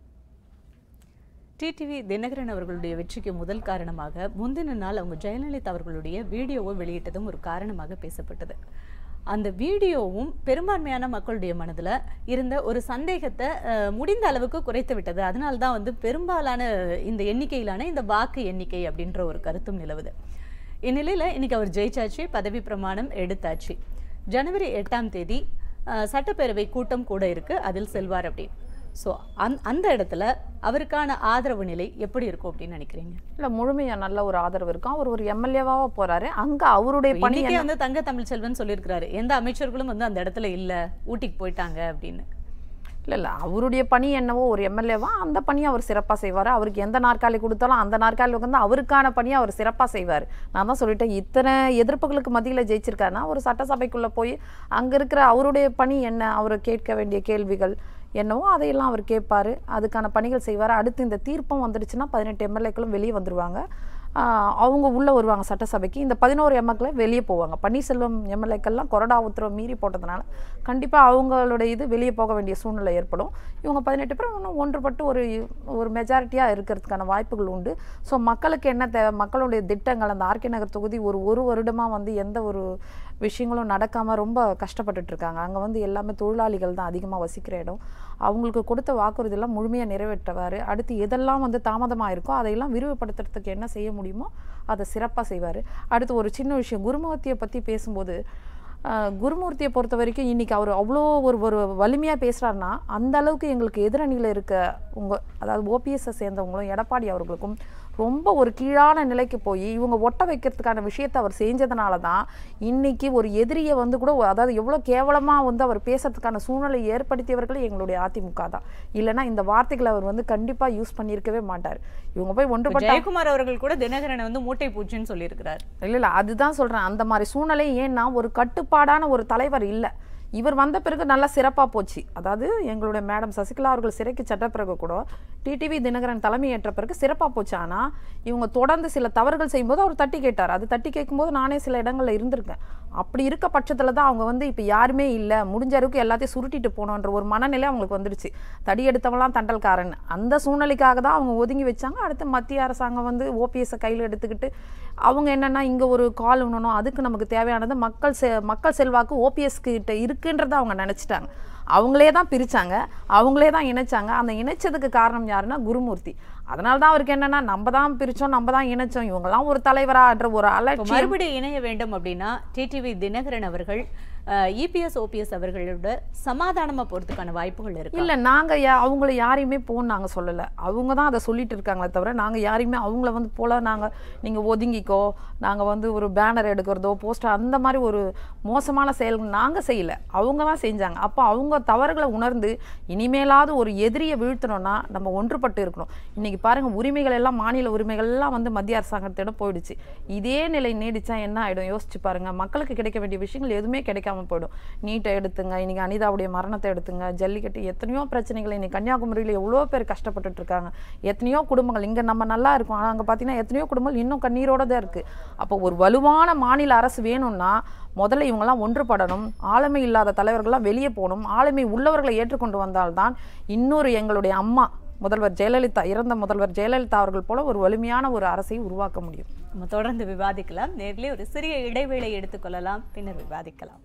டிடிவி தினகரன் அவர்களுடைய வெற்றிக்கு முதல் காரணமாக முந்தின நாள் அவங்க ஜெயலலிதா அவர்களுடைய வீடியோவை வெளியிட்டதும் ஒரு காரணமாக பேசப்பட்டது அந்த வீடியோவும் பெரும்பான்மையான மக்களுடைய மனதுல இருந்த ஒரு சந்தேகத்தை அஹ், முடிந்த அளவுக்கு குறைத்து விட்டது அதனால தான் வந்து பெரும்பாலான இந்த எண்ணிக்கையிலான இந்த வாக்கு எண்ணிக்கை அப்படின்ற ஒரு கருத்தும் நிலவுது இந்நிலையில இன்னைக்கு அவர் ஜெயிச்சாச்சு பதவி பிரமாணம் எடுத்தாச்சு ஜனவரி எட்டாம் தேதி அஹ், சட்டப்பேரவை கூட்டம் கூட இருக்கு அதில் செல்வார் அப்படி ஸோ அந் அந்த இடத்துல அவருக்கான ஆதரவு நிலை எப்படி இருக்கும் அப்படின்னு நினைக்கிறீங்க இல்ல முழுமையா நல்ல ஒரு ஆதரவு இருக்கும் அவர் ஒரு எம்எல்ஏவாக போறாரு அங்க அவருடைய பணி இன்னைக்கே என்ன வந்து தங்க தமிழ்ச்செல்வன் சொல்லியிருக்கிறாரு எந்த அமைச்சர்களும் வந்து அந்த இடத்துல இல்ல ஊட்டிக்கு போயிட்டாங்க அப்படின்னு இல்ல இல்ல அவருடைய பணி என்னவோ ஒரு எம்எல்ஏவா அந்த பணியை அவர் சிறப்பா செய்வார் அவருக்கு எந்த நாற்காலி கொடுத்தாலும் அந்த நாற்காலி உட்காந்து அவருக்கான பணியை அவர் சிறப்பா செய்வார் நான் தான் சொல்லிட்டேன் இத்தனை எதிர்ப்புகளுக்கு மத்தியில ஜெயிச்சிருக்காருன்னா ஒரு சட்டசபைக்குள்ள போய் அங்க இருக்கிற அவருடைய பணி என்ன அவர் கேட்க வேண்டிய கேள்விகள் என்னவோ அதையெல்லாம் அவர் கேட்பாரு அதுக்கான பணிகள் செய்வார் அடுத்து இந்த தீர்ப்பம் வந்துடுச்சுன்னா பதினெட்டு எம்எல்ஏக்களும் வெளியே வந்துருவாங்க ஆஹ் அவங்க உள்ளே வருவாங்க சட்டசபைக்கு இந்த பதினோரு எம்எல்ஏ வெளியே போவாங்க பன்னீர்செல்வம் எம்எல்ஏக்கள்லாம் கொறடா உத்தரவு மீறி போட்டதுனால கண்டிப்பாக அவங்களோட இது வெளியே போக வேண்டிய சூழ்நிலை ஏற்படும் இவங்க பதினெட்டு பேர் இன்னும் ஒன்றுபட்டு ஒரு ஒரு மெஜாரிட்டியாக இருக்கிறதுக்கான வாய்ப்புகள் உண்டு ஸோ மக்களுக்கு என்ன தேவை மக்களுடைய திட்டங்கள் அந்த ஆர்கே நகர் தொகுதி ஒரு ஒரு வருடமாக வந்து எந்த ஒரு விஷயங்களும் நடக்காமல் ரொம்ப கஷ்டப்பட்டுட்டு இருக்காங்க அங்கே வந்து எல்லாமே தொழிலாளிகள் தான் அதிகமாக வசிக்கிற இடம் அவங்களுக்கு கொடுத்த வாக்குறுதியெல்லாம் முழுமையாக நிறைவேற்றுவார் அடுத்து எதெல்லாம் வந்து தாமதமாக இருக்கோ அதையெல்லாம் விரிவுபடுத்துறதுக்கு என்ன செய்ய முடியுமோ அதை சிறப்பாக செய்வார் அடுத்து ஒரு சின்ன விஷயம் குருமூர்த்தியை பற்றி பேசும்போது ஆஹ், குருமூர்த்தியை பொறுத்த வரைக்கும் இன்னைக்கு அவர் அவ்வளோ ஒரு ஒரு வலிமையாக பேசுகிறாருன்னா அந்த அளவுக்கு எங்களுக்கு எதிரணியில் இருக்க உங்கள் அதாவது ஓபிஎஸ்ஸை சேர்ந்தவங்களும் எடப்பாடி அவர்களுக்கும் ரொம்ப ஒரு கீழான நிலைக்கு போய் இவங்க ஒட்ட வைக்கிறதுக்கான விஷயத்தை அவர் செஞ்சதுனால தான் இன்னைக்கு ஒரு எதிரியை வந்து கூட அதாவது எவ்வளோ கேவலமாக வந்து அவர் பேசுறதுக்கான சூழ்நிலை ஏற்படுத்தியவர்கள் எங்களுடைய அதிமுக தான் இல்லைன்னா இந்த வார்த்தைகளை அவர் வந்து கண்டிப்பாக யூஸ் பண்ணியிருக்கவே மாட்டார் இவங்க போய் இப்ப ஒன்றுபட்ட ஜெயக்குமார் அவர்கள் கூட தினகரனை வந்து மூட்டை பூச்சின்னு சொல்லியிருக்கிறார் இல்லை இல்லை அதுதான் சொல்கிறேன் அந்த மாதிரி சூழ்நிலை ஏன்னா ஒரு கட்டுப்பாடான ஒரு தலைவர் இல்லை இவர் வந்த பிறகு நல்லா சிறப்பாக போச்சு அதாவது எங்களுடைய மேடம் சசிகலா அவர்கள் சிறைக்கு சென்ற பிறகு கூட டிடிவி தினகரன் தலைமை ஏற்ற பிறகு சிறப்பாக போச்சு ஆனால் இவங்க தொடர்ந்து சில தவறுகள் செய்யும்போது அவர் தட்டி கேட்டார் அது தட்டி கேட்கும்போது நானே சில இடங்களில் இருந்திருக்கேன் அப்படி இருக்க பட்சத்தில் தான் அவங்க வந்து இப்போ யாருமே இல்லை முடிஞ்ச அளவுக்கு எல்லாத்தையும் சுருட்டிட்டு போகணுன்ற ஒரு மனநிலை அவங்களுக்கு வந்துடுச்சு தடி எடுத்தவங்களாம் தண்டல்காரன் அந்த சூழ்நிலைக்காக தான் அவங்க ஒதுங்கி வச்சாங்க அடுத்து மத்திய அரசாங்கம் வந்து ஓபிஎஸ்ஸை கையில் எடுத்துக்கிட்டு அவங்க என்னன்னா இங்கே ஒரு கால் உண்ணணும் அதுக்கு நமக்கு தேவையானது மக்கள் செ மக்கள் செல்வாக்கு ஓபிஎஸ் கிட்ட இருக்குன்றதை அவங்க நினச்சிட்டாங்க அவங்களே தான் பிரிச்சாங்க அவங்களே தான் இணைச்சாங்க அந்த இணைச்சதுக்கு காரணம் யாருன்னா குருமூர்த்தி அதனால தான் அவருக்கு என்னன்னா நம்ம தான் பிரிச்சோம் நம்ம தான் இணைச்சோம் இவங்கெல்லாம் ஒரு தலைவரான்ற ஒரு இப்ப அலட்சியம் மறுபடியும் இணைய வேண்டும் அப்படின்னா டிடிவி தினகரன் அவர்கள் இபிஎஸ் ஓபிஎஸ் அவர்களோட சமாதானமா போறதுக்கான வாய்ப்புகள் இருக்கு இல்ல நாங்க யா- அவங்கள யாரையுமே போன்னு நாங்க சொல்லல அவங்க தான் அதை சொல்லிட்டு இருக்காங்களே தவிர நாங்க யாரையுமே அவங்கள வந்து போல நாங்க நீங்க ஒதுங்கிக்கோ நாங்க வந்து ஒரு பேனர் எடுக்கிறதோ போஸ்டர் அந்த மாதிரி ஒரு மோசமான செயல் நாங்க செய்யல அவங்க தான் செஞ்சாங்க அப்போ அவங்க தவறுகளை உணர்ந்து இனிமேலாவது ஒரு எதிரியை வீழ்த்தணும்னா நம்ம ஒன்றுபட்டு இருக்கணும் இன்னைக்கு பாருங்க உரிமைகள் எல்லாம் மாநில உரிமைகள் எல்லாம் வந்து மத்திய அரசாங்கத்திடம் போயிடுச்சு இதே நிலை நீடிச்சா என்ன ஆயிடும் யோசிச்சு பாருங்க மக்களுக்கு கிடைக்க வேண்டிய விஷயங்கள் எதுவுமே கிடைக்காம போயிடும் நீட்டை எடுத்துங்க இன்னைக்கு அனிதாவுடைய மரணத்தை எடுத்துங்க ஜல்லிக்கட்டு எத்தனையோ பிரச்சனைகள் இன்னைக்கு கன்னியாகுமரியில் எவ்வளோ பேர் கஷ்டப்பட்டுட்டு இருக்காங்க எத்தனையோ குடும்பங்கள் இங்க நம்ம நல்லா இருக்கோம் ஆனா அங்க பார்த்தீங்கன்னா எத்தனையோ குடும்பங்கள் இன்னும் கண்ணீரோட தான் இருக்கு அப்போ ஒரு வலுவான மாநில அரசு வேணும்னா முதல்ல இவங்கெல்லாம் ஒன்றுபடணும் ஆளுமை இல்லாத தலைவர்கள்லாம் வெளியே போகணும் ஆளுமை உள்ளவர்களை ஏற்றுக்கொண்டு வந்தால்தான் இன்னொரு எங்களுடைய அம்மா முதல்வர் ஜெயலலிதா இறந்த முதல்வர் ஜெயலலிதா அவர்கள் போல ஒரு வலிமையான ஒரு அரசை உருவாக்க முடியும் நம்ம தொடர்ந்து விவாதிக்கலாம் நேரிலே ஒரு சிறிய இடைவேளை எடுத்துக்கொள்ளலாம் பின்னர் விவாதிக்கலாம்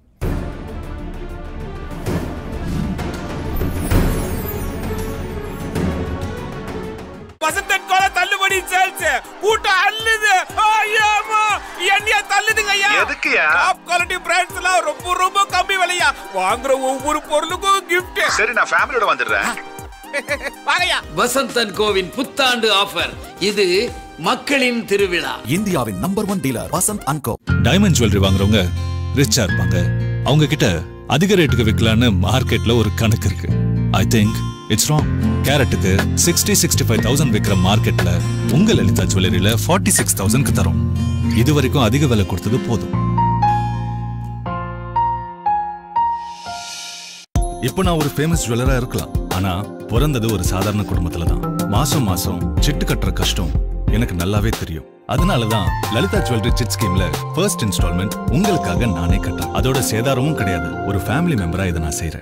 வசந்தன் கோல தள்ளுபடி சேல்ஸ் கூட்டம் அள்ளுது ஐயாமா என்னைய தள்ளுதுங்க ஐயா எதுக்குயா? டாப் குவாலிட்டி பிராண்ட்ஸ் எல்லாம் ரொம்ப ரொம்ப கம்மி விலையா வாங்குற ஒவ்வொரு பொருளுக்கும் gift சரி நான் ஃபேமிலியோட வந்துடுறேன் வாங்கய்யா வசந்தன் கோவின் புத்தாண்டு ஆஃபர் இது மக்களின் திருவிழா இந்தியாவின் number one dealer Vasanth and co diamond jewellery வாங்குறவங்க ரிச்சா இருப்பாங்க அவங்க கிட்ட அதிக ரேட்டுக்கு விற்கலான்னு மார்க்கெட்ல ஒரு கணக்கு இருக்கு ஐ திங்க் இட்ஸ் ராங் கேரட்டுக்கு சிக்ஸ்டி சிக்ஸ்டி ஃபைவ் தௌசண்ட் விற்கிற மார்க்கெட்ல உங்க லலிதா ஜுவல்லரியில ஃபார்ட்டி சிக்ஸ் தௌசண்ட்க்கு தரும் இது வரைக்கும் அதிக விலை கொடுத்தது போதும் இப்போ நான் ஒரு ஃபேமஸ் ஜுவல்லரா இருக்கலாம் ஆனா பிறந்தது ஒரு சாதாரண குடும்பத்துல தான் மாசம் மாசம் சிட்டு கட்டுற கஷ்டம் எனக்கு நல்லாவே தெரியும் அதனால தான் லலிதா ஜுவல்லரி சிட் ஸ்கீம்ல ஃபர்ஸ்ட் இன்ஸ்டால்மெண்ட் உங்களுக்காக நானே கட்டுறேன் அதோட சேதாரமும் கிடையாது ஒரு ஃபேமிலி மெம்பரா இதை நான் செய்றேன்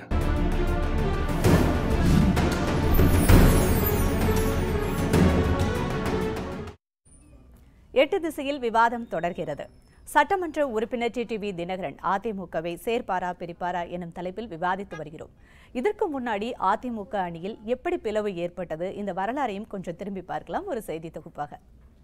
எட்டு திசையில் விவாதம் தொடர்கிறது சட்டமன்ற உறுப்பினர் டிடிவி தினகரன் அதிமுகவை சேர்ப்பாரா பிரிப்பாரா எனும் தலைப்பில் விவாதித்து வருகிறோம் இதற்கு முன்னாடி அதிமுக அணியில் எப்படி பிளவு ஏற்பட்டது இந்த வரலாறையும் கொஞ்சம் திரும்பி பார்க்கலாம் ஒரு செய்தி தொகுப்பாக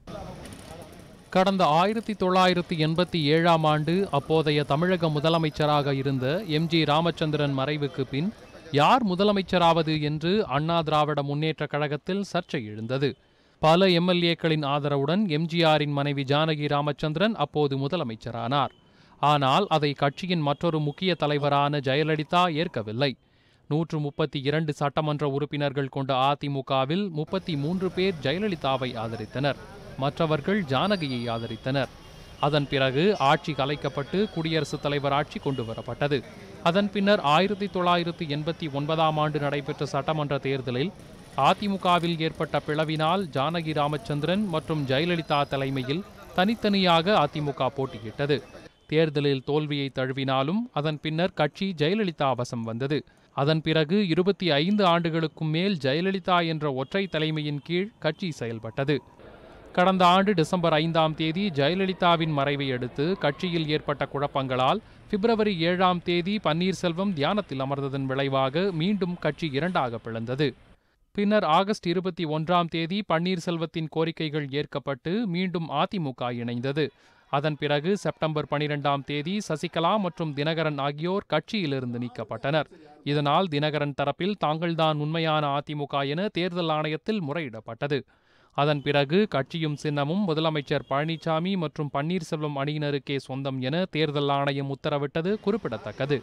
கடந்த ஆயிரத்தி தொள்ளாயிரத்தி எண்பத்தி ஏழாம் ஆண்டு அப்போதைய தமிழக முதலமைச்சராக இருந்த எம்ஜி ராமச்சந்திரன் மறைவுக்கு பின் யார் முதலமைச்சராவது என்று அண்ணா திராவிட முன்னேற்றக் கழகத்தில் சர்ச்சை எழுந்தது பல எம்எல்ஏக்களின் ஆதரவுடன் எம்ஜிஆரின் மனைவி ஜானகி ராமச்சந்திரன் அப்போது முதலமைச்சரானார் ஆனால் அதை கட்சியின் மற்றொரு முக்கிய தலைவரான ஜெயலலிதா ஏற்கவில்லை நூற்று முப்பத்தி இரண்டு சட்டமன்ற உறுப்பினர்கள் கொண்ட அதிமுகவில் முப்பத்தி மூன்று பேர் ஜெயலலிதாவை ஆதரித்தனர் மற்றவர்கள் ஜானகியை ஆதரித்தனர் அதன் பிறகு ஆட்சி கலைக்கப்பட்டு குடியரசுத் தலைவர் ஆட்சி கொண்டு வரப்பட்டது அதன் பின்னர் ஆயிரத்தி தொள்ளாயிரத்தி எண்பத்தி ஒன்பதாம் ஆண்டு நடைபெற்ற சட்டமன்ற தேர்தலில் அதிமுகவில் ஏற்பட்ட பிளவினால் ஜானகி ராமச்சந்திரன் மற்றும் ஜெயலலிதா தலைமையில் தனித்தனியாக அதிமுக போட்டியிட்டது தேர்தலில் தோல்வியை தழுவினாலும் அதன் பின்னர் கட்சி ஜெயலலிதா வசம் வந்தது அதன் பிறகு இருபத்தி ஐந்து ஆண்டுகளுக்கும் மேல் ஜெயலலிதா என்ற ஒற்றை தலைமையின் கீழ் கட்சி செயல்பட்டது கடந்த ஆண்டு டிசம்பர் ஐந்தாம் தேதி ஜெயலலிதாவின் மறைவை அடுத்து கட்சியில் ஏற்பட்ட குழப்பங்களால் பிப்ரவரி ஏழாம் தேதி பன்னீர்செல்வம் தியானத்தில் அமர்ந்ததன் விளைவாக மீண்டும் கட்சி இரண்டாக பிளந்தது பின்னர் ஆகஸ்ட் இருபத்தி ஒன்றாம் தேதி பன்னீர்செல்வத்தின் கோரிக்கைகள் ஏற்கப்பட்டு மீண்டும் அதிமுக இணைந்தது அதன் பிறகு செப்டம்பர் பனிரெண்டாம் தேதி சசிகலா மற்றும் தினகரன் ஆகியோர் கட்சியிலிருந்து நீக்கப்பட்டனர் இதனால் தினகரன் தரப்பில் தாங்கள்தான் உண்மையான அதிமுக என தேர்தல் ஆணையத்தில் முறையிடப்பட்டது அதன் பிறகு கட்சியும் சின்னமும் முதலமைச்சர் பழனிசாமி மற்றும் பன்னீர்செல்வம் அணியினருக்கே சொந்தம் என தேர்தல் ஆணையம் உத்தரவிட்டது குறிப்பிடத்தக்கது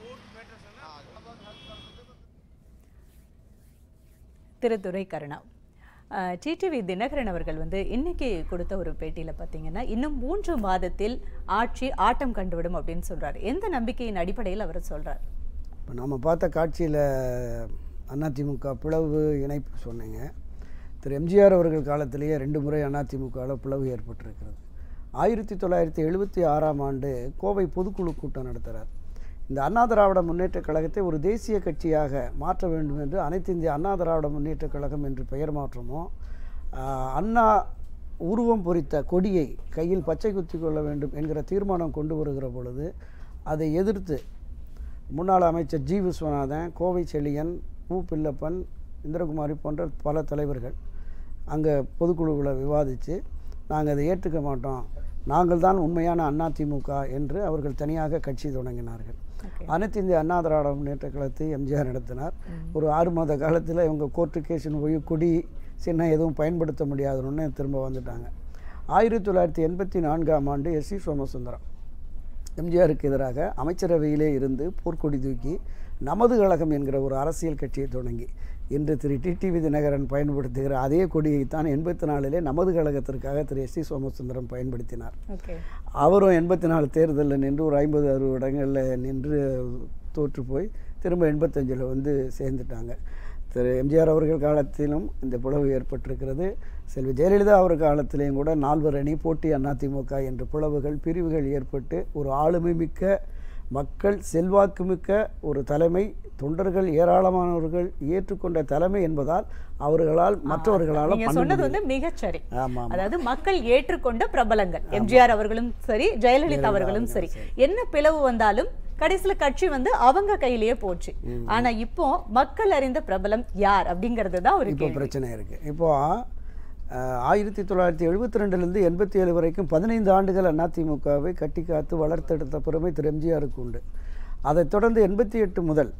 திருத்துறை கருணா டிடிவி தினகரன் அவர்கள் வந்து இன்னைக்கு கொடுத்த ஒரு பேட்டியில் பார்த்தீங்கன்னா இன்னும் மூன்று மாதத்தில் ஆட்சி ஆட்டம் கண்டுவிடும் அப்படின்னு சொல்றாரு எந்த நம்பிக்கையின் அடிப்படையில் அவர் சொல்றார் இப்போ நம்ம பார்த்த காட்சியில் அதிமுக பிளவு இணைப்பு சொன்னீங்க திரு எம்ஜிஆர் அவர்கள் காலத்திலேயே ரெண்டு முறை அதிமுகவில் பிளவு ஏற்பட்டிருக்கிறது ஆயிரத்தி தொள்ளாயிரத்தி எழுபத்தி ஆறாம் ஆண்டு கோவை பொதுக்குழு கூட்டம் நடத்துகிறார் இந்த அண்ணா திராவிட முன்னேற்றக் கழகத்தை ஒரு தேசிய கட்சியாக மாற்ற வேண்டும் என்று அனைத்து இந்திய அண்ணா திராவிட முன்னேற்றக் கழகம் என்று பெயர் மாற்றமோ ஆஹ், அண்ணா உருவம் பொறித்த கொடியை கையில் பச்சை குத்தி கொள்ள வேண்டும் என்கிற தீர்மானம் கொண்டு வருகிற பொழுது அதை எதிர்த்து முன்னாள் அமைச்சர் ஜி விஸ்வநாதன் கோவை செழியன் உ பிள்ளப்பன் இந்திரகுமாரி போன்ற பல தலைவர்கள் அங்கே பொதுக்குழுவில் விவாதித்து நாங்கள் அதை ஏற்றுக்க மாட்டோம் நாங்கள் தான் உண்மையான அதிமுக என்று அவர்கள் தனியாக கட்சி தொடங்கினார்கள் அனைத்து இந்திய அண்ணா திராவிட முன்னேற்ற கழகத்தை எம்ஜிஆர் நடத்தினார் ஒரு ஆறு மாத காலத்தில் இவங்க கோர்ட்டு கேஷன் போய் கொடி சின்னம் எதுவும் பயன்படுத்த முடியாதுன்னு திரும்ப வந்துட்டாங்க ஆயிரத்தி தொள்ளாயிரத்தி எண்பத்தி நான்காம் ஆண்டு எஸ் சி சோமசுந்தரம் எம்ஜிஆருக்கு எதிராக அமைச்சரவையிலே இருந்து போர்க்கொடி தூக்கி நமது கழகம் என்கிற ஒரு அரசியல் கட்சியை தொடங்கி இன்று திரு டிடிவி தினகரன் பயன்படுத்துகிற அதே கொடியைத்தான் எண்பத்தி நாலிலே நமது கழகத்திற்காக திரு எஸ் சி சோமசுந்தரம் பயன்படுத்தினார் ஓகே அவரும் எண்பத்தி நாலு தேர்தலில் நின்று ஒரு ஐம்பது அறுபது இடங்களில் நின்று தோற்று போய் திரும்ப எண்பத்தஞ்சில் வந்து சேர்ந்துட்டாங்க திரு எம்ஜிஆர் அவர்கள் காலத்திலும் இந்த பிளவு ஏற்பட்டிருக்கிறது செல்வி ஜெயலலிதா அவர் காலத்திலேயும் கூட நால்வர் அணி போட்டி அதிமுக என்ற பிளவுகள் பிரிவுகள் ஏற்பட்டு ஒரு ஆளுமை மிக்க மக்கள் செல்வாக்குமிக்க ஒரு தலைமை தொண்டர்கள் ஏராளமானவர்கள் ஏற்றுக்கொண்ட தலைமை என்பதால் அவர்களால் மற்றவர்களால் நீங்க பண்ண சொன்னது முடியும். வந்து மிகச்சரி ஆமா, ஆமா. அதாவது மக்கள் ஏற்றுக்கொண்ட பிரபலங்கள் எம்ஜிஆர் அவர்களும் சரி ஜெயலலிதா அவர்களும் சரி என்ன பிளவு வந்தாலும் கடைசியில கட்சி வந்து அவங்க கையிலேயே போச்சு ஆனா இப்போ மக்கள் அறிந்த பிரபலம் யார் அப்படிங்கிறது தான் ஒரு இப்போ கேள்வி பிரச்சனை இருக்குது இப்போ அஹ், ஆயிரத்தி தொள்ளாயிரத்தி எழுபத்தி ரெண்டுலேருந்து எண்பத்தி ஏழு வரைக்கும் பதினைந்து ஆண்டுகள் அதிமுகவை கட்டி காத்து வளர்த்தெடுத்த பெருமை திரு எம்ஜிஆருக்கு உண்டு அதைத் தொடர்ந்து எண்பத்தி எட்டு முதல்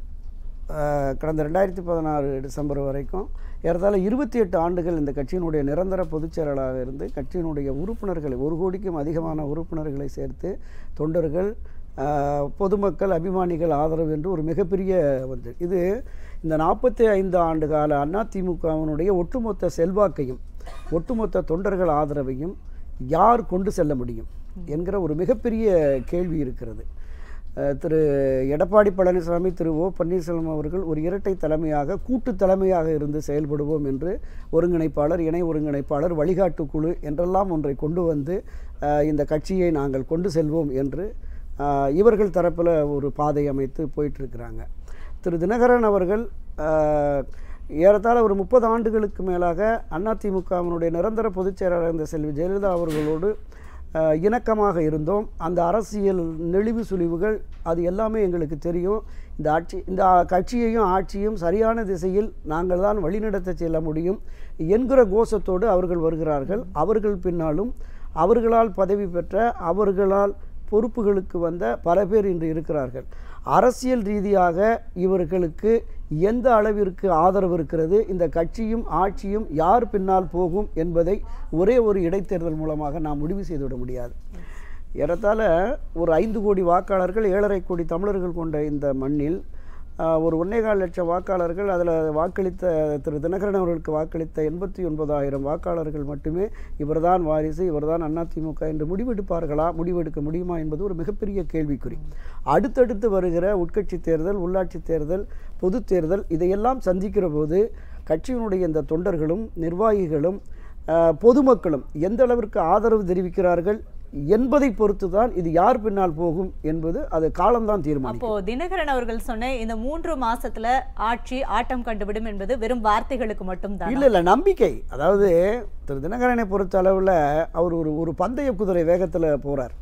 அஹ், கடந்த ரெண்டாயிரத்தி பதினாறு டிசம்பர் வரைக்கும் ஏறத்தாழ இருபத்தி எட்டு ஆண்டுகள் இந்த கட்சியினுடைய நிரந்தர பொதுச் செயலாளராக இருந்து கட்சியினுடைய உறுப்பினர்களை ஒரு கோடிக்கும் அதிகமான உறுப்பினர்களை சேர்த்து தொண்டர்கள் அஹ், பொதுமக்கள் அபிமானிகள் ஆதரவு என்று ஒரு மிகப்பெரிய வந்து இது இந்த நாற்பத்தி ஐந்து ஆண்டு கால அதிமுகவினுடைய ஒட்டுமொத்த செல்வாக்கையும் ஒட்டுமொத்த தொண்டர்கள் ஆதரவையும் யார் கொண்டு செல்ல முடியும் என்கிற ஒரு மிகப்பெரிய கேள்வி இருக்கிறது அஹ், திரு எடப்பாடி பழனிசாமி திரு ஓ பன்னீர்செல்வம் அவர்கள் ஒரு இரட்டை தலைமையாக கூட்டு தலைமையாக இருந்து செயல்படுவோம் என்று ஒருங்கிணைப்பாளர் இணை ஒருங்கிணைப்பாளர் வழிகாட்டு குழு என்றெல்லாம் ஒன்றை கொண்டு வந்து அஹ், இந்த கட்சியை நாங்கள் கொண்டு செல்வோம் என்று அஹ், இவர்கள் தரப்பில் ஒரு பாதை அமைத்து போயிட்டுருக்கிறாங்க திரு தினகரன் அவர்கள் அஹ், ஏறத்தாழ ஒரு முப்பது ஆண்டுகளுக்கு மேலாக அதிமுகவினுடைய நிரந்தர பொதுச் செயலாளர் இருந்த செல்வி ஜெயலலிதா அவர்களோடு அஹ், இணக்கமாக இருந்தோம் அந்த அரசியல் நெளிவு சுழிவுகள் அது எல்லாமே எங்களுக்கு தெரியும் இந்த ஆட்சி இந்த ஆ- கட்சியையும் ஆட்சியும் சரியான திசையில் நாங்கள் தான் வழிநடத்த செல்ல முடியும் என்கிற கோஷத்தோடு அவர்கள் வருகிறார்கள் அவர்கள் பின்னாலும் அவர்களால் பதவி பெற்ற அவர்களால் பொறுப்புகளுக்கு வந்த பல பேர் இன்று இருக்கிறார்கள் அரசியல் ரீதியாக இவர்களுக்கு எந்த அளவிற்கு ஆதரவு இருக்கிறது இந்த கட்சியும் ஆட்சியும் யார் பின்னால் போகும் என்பதை ஒரே ஒரு இடைத்தேர்தல் மூலமாக நாம் முடிவு செய்துவிட முடியாது ஏறத்தாழ ஒரு ஐந்து கோடி வாக்காளர்கள் ஏழரை கோடி தமிழர்கள் கொண்ட இந்த மண்ணில் ஆஹ், ஒரு ஒன்னேகால் லட்சம் வாக்காளர்கள் அதில் வாக்களித்த திரு தினகரன் அவர்களுக்கு வாக்களித்த எண்பத்தி ஒன்பதாயிரம் வாக்காளர்கள் மட்டுமே இவர்தான் வாரிசு இவர்தான் அதிமுக என்று முடிவெடுப்பார்களா முடிவெடுக்க முடியுமா என்பது ஒரு மிகப்பெரிய கேள்விக்குறி அடுத்தடுத்து வருகிற உட்கட்சி தேர்தல் உள்ளாட்சி தேர்தல் பொது தேர்தல் இதையெல்லாம் சந்திக்கிற போது கட்சியினுடைய இந்த தொண்டர்களும் நிர்வாகிகளும் ஆஹ், பொதுமக்களும் எந்த அளவிற்கு ஆதரவு தெரிவிக்கிறார்கள் என்பதை பொறுத்து தான் இது யார் பின்னால் போகும் என்பது அது காலம்தான் தீர்மானிக்கும் அப்போ தினகரன் அவர்கள் சொன்ன இந்த மூன்று மாசத்துல ஆட்சி ஆட்டம் கண்டுவிடும் என்பது வெறும் வார்த்தைகளுக்கு மட்டும் தான் இல்லை இல்லை நம்பிக்கை அதாவது திரு தினகரனை பொறுத்த அளவில் அவர் ஒரு ஒரு பந்தய குதிரை வேகத்தில் போகிறார்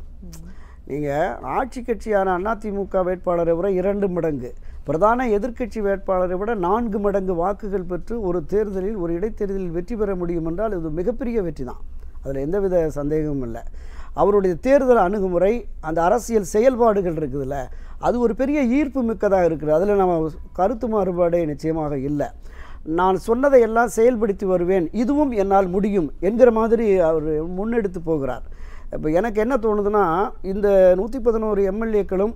நீங்கள் ஆட்சி கட்சியான அதிமுக வேட்பாளரை விட இரண்டு மடங்கு பிரதான எதிர்க்கட்சி வேட்பாளரை விட நான்கு மடங்கு வாக்குகள் பெற்று ஒரு தேர்தலில் ஒரு இடைத்தேர்தலில் வெற்றி பெற முடியும் என்றால் இது மிகப்பெரிய வெற்றி தான் அதில் எந்தவித சந்தேகமும் இல்லை அவருடைய தேர்தல் அணுகுமுறை அந்த அரசியல் செயல்பாடுகள் இருக்குதுல்ல அது ஒரு பெரிய ஈர்ப்பு மிக்கதாக இருக்குது அதில் நம்ம கருத்து மாறுபாடே நிச்சயமாக இல்லை நான் சொன்னதை எல்லாம் செயல்படுத்தி வருவேன் இதுவும் என்னால் முடியும் என்கிற மாதிரி அவர் முன்னெடுத்து போகிறார் இப்போ எனக்கு என்ன தோணுதுன்னா இந்த நூற்றி பதினோரு எம்எல்ஏக்களும்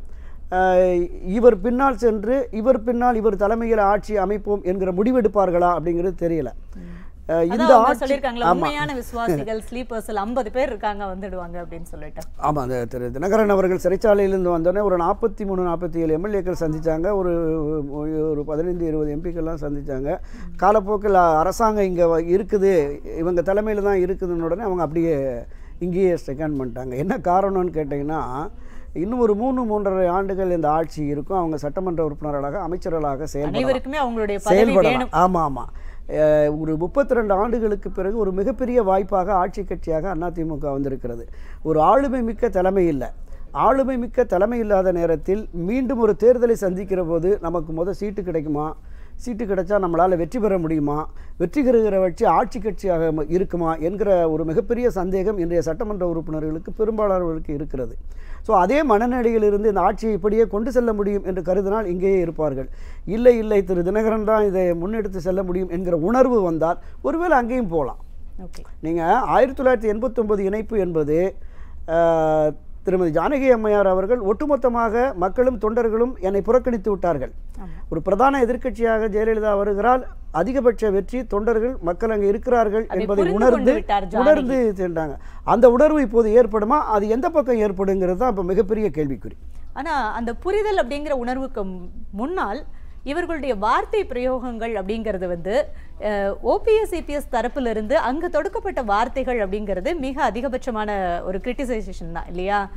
இவர் பின்னால் சென்று இவர் பின்னால் இவர் தலைமையில் ஆட்சி அமைப்போம் என்கிற முடிவெடுப்பார்களா அப்படிங்கிறது தெரியல அஹ் இந்த அதான் அவங்க ஆட்சி சொல்லியிருக்காங்களா ஆமா. உண்மையான விசுவாசிகள் ஸ்லீப்பர்ஸ்ல ஐம்பது பேர் இருக்காங்க வந்துடுவாங்க அப்படின்னு சொல்லிட்டு ஆமாம் அந்த திரு தினகரன் அவர்கள் சிறைச்சாலையிலிருந்து வந்தோடனே ஒரு நாற்பத்தி மூணு நாற்பத்தி ஏழு எம்எல்ஏக்கள் சந்திச்சாங்க ஒரு ஒரு பதினைந்து இருபது எம்பிக்கள்லாம் சந்திச்சாங்க காலப்போக்கில் அரசாங்கம் இங்கே இருக்குது இவங்க தலைமையில் தான் இருக்குதுன்னு உடனே அவங்க அப்படியே இங்கேயே செகண்ட் பண்ணிட்டாங்க என்ன காரணம்னு கேட்டிங்கன்னா இன்னும் ஒரு மூணு மூன்றரை ஆண்டுகள் இந்த ஆட்சி இருக்கும் அவங்க சட்டமன்ற உறுப்பினர்களாக அமைச்சர்களாக செயல்படலாம் அனைவருக்குமே அவங்களுடைய பதவி செயல்படலாம் வேணும் ஆமாம் ஆமாம் ஒரு முப்பத்தி ரெண்டு ஆண்டுகளுக்கு பிறகு ஒரு மிகப்பெரிய வாய்ப்பாக ஆட்சி கட்சியாக அதிமுக வந்திருக்கிறது ஒரு ஆளுமை மிக்க தலைமை இல்லை ஆளுமை மிக்க தலைமை இல்லாத நேரத்தில் மீண்டும் ஒரு தேர்தலை சந்திக்கிற போது நமக்கு முத சீட்டு கிடைக்குமா சீட்டு கிடைச்சா நம்மளால் வெற்றி பெற முடியுமா வெற்றி பெறுகிற வச்சு ஆட்சி கட்சியாக ம- இருக்குமா என்கிற ஒரு மிகப்பெரிய சந்தேகம் இன்றைய சட்டமன்ற உறுப்பினர்களுக்கு பெரும்பாலானவர்களுக்கு இருக்கிறது ஸோ அதே மனநிலையிலிருந்து இந்த ஆட்சியை இப்படியே கொண்டு செல்ல முடியும் என்று கருதினால் இங்கேயே இருப்பார்கள் இல்லை இல்லை திரு தினகரன் தான் இதை முன்னெடுத்து செல்ல முடியும் என்கிற உணர்வு வந்தால் ஒருவேளை அங்கேயும் போகலாம் ஓகே நீங்கள் ஆயிரத்தி தொள்ளாயிரத்தி எண்பத்தொன்பது இணைப்பு என்பது ஆஹ், திருமதி ஜானகி அம்மையார் அவர்கள் ஒட்டுமொத்தமாக மக்களும் தொண்டர்களும் என்னை புறக்கணித்து விட்டார்கள் ஒரு பிரதான எதிர்க்கட்சியாக ஜெயலலிதா வருகிறால் அதிகபட்ச வெற்றி தொண்டர்கள் மக்கள் அங்கே இருக்கிறார்கள் அதை என்பதை புரிந்து உணர்ந்து கொண்டு விட்டார் ஜானகி. உணர்ந்து சென்றாங்க அந்த உணர்வு இப்போது ஏற்படுமா அது எந்த பக்கம் ஏற்படுங்கிறது தான் இப்போ மிகப்பெரிய கேள்விக்குறி ஆனா அந்த புரிதல் அப்படிங்கிற உணர்வுக்கு ம்- முன்னால் இவர்களுடைய வார்த்தை பிரயோகங்கள் அப்படிங்கிறது வந்து ஓபிஎஸ் சிபிஎஸ் தரப்புல இருந்து அங்க தொடுக்கப்பட்ட வார்த்தைகள் அப்படிங்கிறது மிக அதிகபட்சமான ஒரு கிரிட்டிசைசேஷன் தான் இல்லையா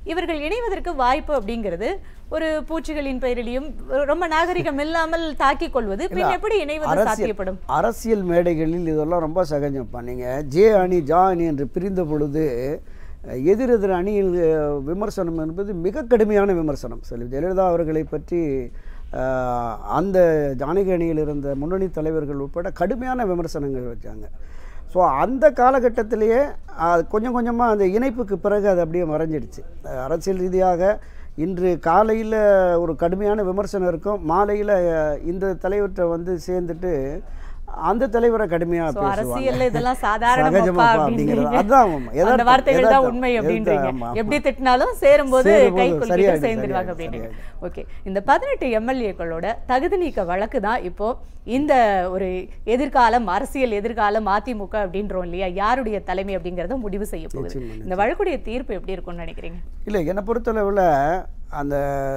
இவர்கள் இணைவதற்கு வாய்ப்பு அப்படிங்கிறது ஒரு பூச்சிகளின் பெயரிலையும் ரொம்ப நாகரிகம் இல்லாமல் தாக்கிக் கொள்வது பின் எப்படி இணைவது சாத்தியப்படும் அரசியல் மேடைகளில் இதெல்லாம் ரொம்ப சகஜம்ப்பா நீங்கள் ஜே அணி ஜா அணி என்று பிரிந்த பொழுது அஹ், எதிரெதிர் அணியில் அஹ், விமர்சனம் என்பது மிக கடுமையான விமர்சனம் செல்வி ஜெயலலிதா அவர்களை பற்றி அஹ், அந்த ஜானகி அணியில் இருந்த முன்னணி தலைவர்கள் உட்பட கடுமையான விமர்சனங்கள் வச்சாங்க ஸோ அந்த காலகட்டத்திலேயே அஹ், கொஞ்சம் கொஞ்சமாக அந்த இணைப்புக்கு பிறகு அது அப்படியே மறைஞ்சிடுச்சு அஹ், அரசியல் ரீதியாக இன்று காலையில் ஒரு கடுமையான விமர்சனம் இருக்கும் மாலையில் இந்த தலைவர்கிட்ட வந்து சேர்ந்துட்டு அந்த தலைவரை கடுமையாக So, பேசுவாங்க அரசியல்ல இதெல்லாம் சாதாரணமாப்பா சகஜமாப்பா அப்படிங்கிறது. அப்படின்றீங்க. அதான் ஆமா, அந்த யதார்த்தம், வார்த்தைகள் தான் யதார்த்தம், உண்மை யதார்த்தம், அப்படின்றீங்க ஆமா, ஆமா. எப்படி திட்டினாலும் சேரும்போது சேரும்போது கை குலுக்கிட்டு சரியாயிடும், சேர்ந்துருவாங்க சரியாயிடும், அப்படின்றீங்க ஓகே இந்த பதினெட்டு எம்எல்ஏக்களோட தகுதி நீக்க வழக்கு தான் இப்போ இந்த ஒரு எதிர்காலம் அரசியல் எதிர்காலம் அதிமுக அப்படின்றோம் இல்லையா யாருடைய தலைமை அப்படிங்கறத முடிவு செய்ய போகுது நிச்சயமா, இந்த வழக்குடைய தீர்ப்பு எப்படி இருக்கும்னு நினைக்கிறீங்க இல்லை என்னை பொறுத்தளவில் அந்த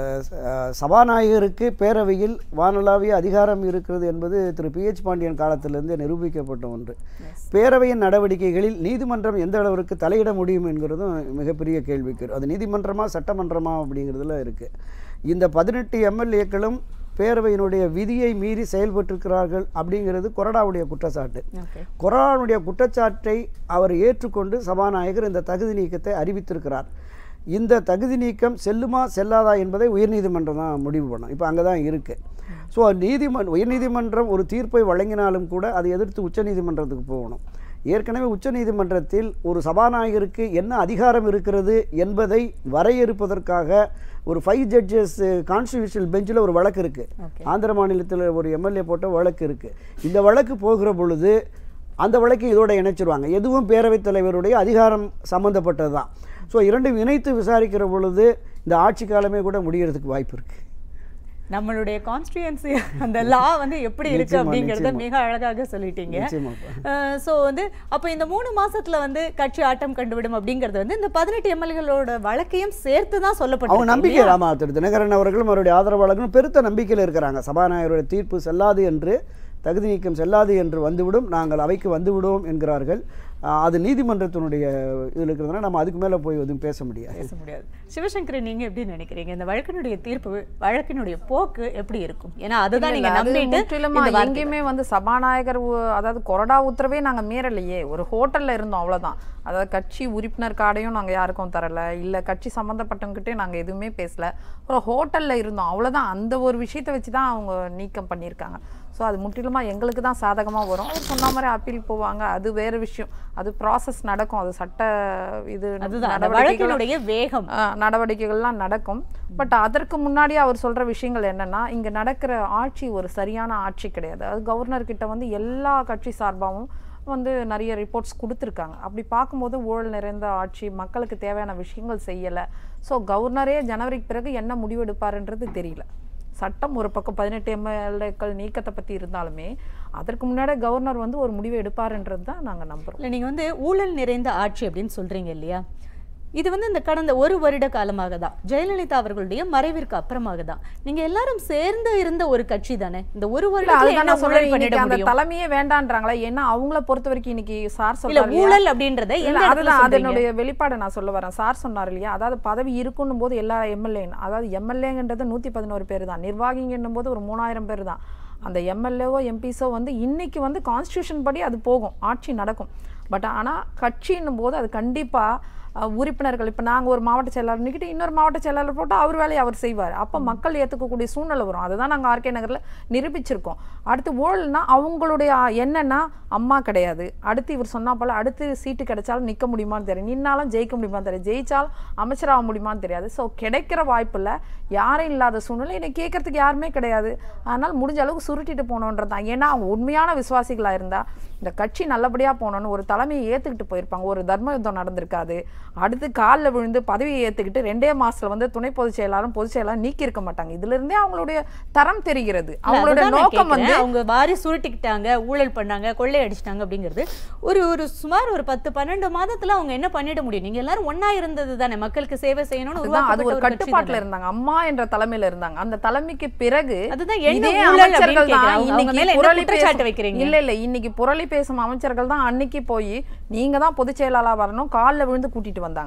அஹ், சபாநாயகருக்கு பேரவையில் வானளாவிய அதிகாரம் இருக்கிறது என்பது திரு பிஹெச் பாண்டியன் காலத்திலிருந்து நிரூபிக்கப்பட்ட ஒன்று பேரவையின் நடவடிக்கைகளில் நீதிமன்றம் எந்த அளவிற்கு தலையிட முடியும் என்கிறதும் மிகப்பெரிய கேள்விக்கு அது நீதிமன்றமா சட்டமன்றமா அப்படிங்கிறதுல இருக்குது இந்த பதினெட்டு எம்எல்ஏக்களும் பேரவையினுடைய விதியை மீறி செயல்பட்டிருக்கிறார்கள் அப்படிங்கிறது கொறடாவுடைய குற்றச்சாட்டு ஓகே கொரோனாவுடைய குற்றச்சாட்டை அவர் ஏற்றுக்கொண்டு சபாநாயகர் இந்த தகுதி நீக்கத்தை அறிவித்திருக்கிறார் இந்த தகுதி நீக்கம் செல்லுமா செல்லாதா என்பதை உயர்நீதிமன்றம் தான் முடிவு பண்ணும் இப்போ அங்கே தான் இருக்குது ஸோ நீதிமன்ற உயர்நீதிமன்றம் ஒரு தீர்ப்பை வழங்கினாலும் கூட அதை எதிர்த்து உச்சநீதிமன்றத்துக்கு போகணும் ஏற்கனவே உச்சநீதிமன்றத்தில் ஒரு சபாநாயகருக்கு என்ன அதிகாரம் இருக்கிறது என்பதை வரையறுப்பதற்காக ஒரு ஃபைவ் ஜட்ஜஸ் கான்ஸ்டியூஷனல் பெஞ்சில் ஒரு வழக்கு இருக்குது ஆந்திர மாநிலத்தில் ஒரு எம்எல்ஏ போட்ட வழக்கு இருக்குது இந்த வழக்கு போகிற பொழுது அந்த வழக்கை இதோட இணைச்சிருவாங்க எதுவும் பேரவைத் தலைவருடைய அதிகாரம் சம்மந்தப்பட்டது தான் ஸோ இரண்டும் இணைத்து விசாரிக்கிற பொழுது இந்த ஆட்சி காலமே கூட முடியறதுக்கு வாய்ப்பு இருக்குது நம்மளுடைய கான்ஸ்டியூன்சி அந்த லா வந்து எப்படி இருக்கு நிச்சயமா, அப்படிங்கறத நிச்சயமா. மிக அழகாக சொல்லிட்டீங்க நிச்சயமாப்பா. சோ வந்து அப்ப இந்த மூணு மாசத்துல வந்து கட்சி ஆட்டம் கண்டுவிடும் அப்படிங்கறது வந்து இந்த பதினெட்டு எம்எல்ஏகளோட வழக்கையும் சேர்த்து தான் அவங்க சொல்லப்பட்டிருக்கு நம்பிக்கை இல்லையா? ஆமா திரு தினகரன் அவர்களும் அவருடைய ஆதரவாளர்களும் பெருத்த நம்பிக்கையில் இருக்கிறாங்க சபாநாயகருடைய தீர்ப்பு செல்லாது என்று தகுதி நீக்கம் செல்லாது என்று வந்துவிடும் நாங்கள் அவைக்கு வந்துவிடுவோம் என்கிறார்கள் ஆஹ் அது நீதிமன்றத்தினுடைய இதில் இருக்கிறதுனால நம்ம அதுக்கு மேலே போய் எதுவும் பேச முடியாது பேச முடியாது சிவசங்கரி நீங்க எப்படி நினைக்கிறீங்க இந்த வழக்கினுடைய தீர்ப்பு வழக்கினுடைய போக்கு எப்படி இருக்கும் ஏன்னா அதுதான் இல்ல, நீங்க அது நம்பிட்டு முற்றிலுமா இந்த வார்த்தை- எங்கேயுமே வந்து சபாநாயகர் உ- அதாவது கொறடா உத்தரவே நாங்க மீறலையே ஒரு ஹோட்டல்ல இருந்தோம் அவ்வளவுதான் அதாவது கட்சி உறுப்பினர் கார்டையும் நாங்க யாருக்கும் தரல இல்ல கட்சி சம்பந்தப்பட்டவங்ககிட்டே நாங்க எதுவுமே பேசல ஒரு ஹோட்டல்ல இருந்தோம் அவ்வளவுதான் அந்த ஒரு விஷயத்தை வச்சு தான் அவங்க நீக்கம் பண்ணியிருக்காங்க ஸோ அது முற்றிலுமா எங்களுக்கு தான் சாதகமா வரும் அவர் சொன்ன மாதிரி அப்பீல் போவாங்க அது வேற விஷயம் அது ப்ராசஸ் நடக்கும் அது சட்ட இது அதுதான் அந்த நடவடிக்கைகள் வழக்கினுடைய வேகம் ஆஹ் நடவடிக்கைகள்லாம் நடக்கும் பட் அதற்கு முன்னாடி அவர் சொல்ற விஷயங்கள் என்னன்னா இங்க நடக்கிற ஆட்சி ஒரு சரியான ஆட்சி கிடையாது அது கவர்னர் கிட்ட வந்து எல்லா கட்சி சார்பாகவும் வந்து நிறைய ரிப்போர்ட்ஸ் கொடுத்துருக்காங்க அப்படி பார்க்கும்போது ஊழல் நிறைந்த ஆட்சி மக்களுக்கு தேவையான விஷயங்கள் செய்யலை ஸோ கவர்னரே ஜனவரிக்கு பிறகு என்ன முடிவெடுப்பாருன்றது தெரியல சட்டம் ஒரு பக்கம் பதினெட்டு எம்எல்ஏக்கள் நீக்கத்தை பற்றி இருந்தாலுமே அதற்கு முன்னாடி கவர்னர் வந்து ஒரு முடிவு எடுப்பாருன்றது தான் நாங்கள் நம்புகிறோம் இல்ல நீங்க வந்து ஊழல் நிறைந்த ஆட்சி அப்படின்னு சொல்றீங்க இல்லையா இது வந்து இந்த கடந்த ஒரு வருட காலமாக தான் ஜெயலலிதா அவர்களுடைய மறைவிற்கு அப்புறமாக தான் நீங்க எல்லாரும் சேர்ந்து இருந்த ஒரு கட்சி தானே இந்த ஒரு இல்ல, வருடத்துல அதுதான் என்ன நான் சொல்றேன் ஊழல் பண்ணிட இன்னைக்கு அந்த முடியும் தலைமையே வேண்டான்றாங்களா ஏன்னா அவங்கள பொறுத்த வரைக்கும் இன்னைக்கு சார் இல்ல சொல்றாரு இல்லையா? ஊழல் அப்படின்றத இல்ல, எந்த இடத்துல அதுதான் சொல்றீங்க? அதனுடைய வெளிப்பாடை நான் சொல்ல வரேன் சார் சொன்னார் இல்லையா அதாவது பதவி இருக்குன்னும் போது எல்லா எம்எல்ஏ அதாவது எம்எல்ஏங்கிறது நூத்தி பதினோரு பேர் தான் நிர்வாகிங்கன்னும் போது ஒரு மூணாயிரம் பேர் தான் அந்த எம்எல்ஏவோ எம்பிஸோ வந்து இன்னைக்கு வந்து கான்ஸ்டியூஷன் படி அது போகும் ஆட்சி நடக்கும் பட் ஆனா கட்சின்னும் போது அது கண்டிப்பா அஹ், உறுப்பினர்கள் இப்போ நாங்கள் ஒரு மாவட்ட செயலாளர் நிக்கிட்டு இன்னொரு மாவட்ட செயலாளர் போட்டால் அவர் வேலையை அவர் செய்வார் அப்போ மக்கள் ஏற்றுக்கக்கூடிய சூழ்நிலை வரும் அதை தான் நாங்கள் ஆர்கே நகரில் நிரூபிச்சிருக்கோம் அடுத்து ஊழல்னா அவங்களுடைய ஆ- என்னன்னா அம்மா கிடையாது அடுத்து இவர் சொன்னா போல அடுத்து சீட்டு கிடைச்சாலும் நிற்க முடியுமான்னு தெரியும் நின்னாலும் ஜெயிக்க முடியுமான்னு தெரியும் ஜெயிச்சாலும் அமைச்சராக முடியுமான்னு தெரியாது ஸோ கிடைக்கிற வாய்ப்பில் யாரும் இல்லாத சூழ்நிலை என்னை கேட்கறதுக்கு யாருமே கிடையாது அதனால் முடிஞ்ச அளவுக்கு சுருட்டிட்டு போகணுன்றது தான் ஏன்னா அவங்க உண்மையான விசுவாசிகளாக இருந்தால் இந்த கட்சி நல்லபடியாக போகணுன்னு ஒரு தலைமையை ஏற்றுக்கிட்டு போயிருப்பாங்க ஒரு தர்ம யுத்தம் நடந்திருக்காது அடுத்து காலில் விழுந்து பதவியை ஏற்றுக்கிட்டு ரெண்டே மாசத்துல வந்து துணை பொதுச் செயலாளரும் பொதுச் செயலாளரும் நீக்கி இருக்க மாட்டாங்க இதுல இருந்தே அவங்களுடைய தரம் தெரிகிறது இல்ல, அவங்களுடைய அதுதான் நான் நோக்கம் கேக்குறேன். வந்து அவங்க வாரி சுருட்டிக்கிட்டாங்க ஊழல் பண்ணாங்க கொள்ளை அடிச்சிட்டாங்க அப்படிங்கிறது ஒரு ஒரு சுமார் ஒரு பத்து பன்னெண்டு மாதத்துல அவங்க என்ன பண்ணிட முடியும் நீங்க எல்லாரும் ஒண்ணா இருந்தது தானே மக்களுக்கு சேவை செய்யணும்னு அதுதான் அது ஒரு உருவாக்கப்பட்ட கட்சி கட்டுப்பாட்டுல தானே. இருந்தாங்க அம்மா என்ற தலைமையில இருந்தாங்க அந்த தலைமைக்கு பிறகு அதுதான் என்ன இதே ஊழல் அப்படின்னு அமைச்சர்கள் கேக்குறேன். தான் அவங்க- அவங்க இன்னைக்கு மேல என்ன புரளி குற்றச்சாட்டு பேசும் வைக்கிறீங்க? இல்ல இல்ல இன்னைக்கு புரளி பேசும் அமைச்சர்கள் தான் அன்னைக்கு போய் நீங்க தான் பொதுச் செயலாளா வரணும் காலில் விழுந்து கூட்டிட்டு வந்தாங்க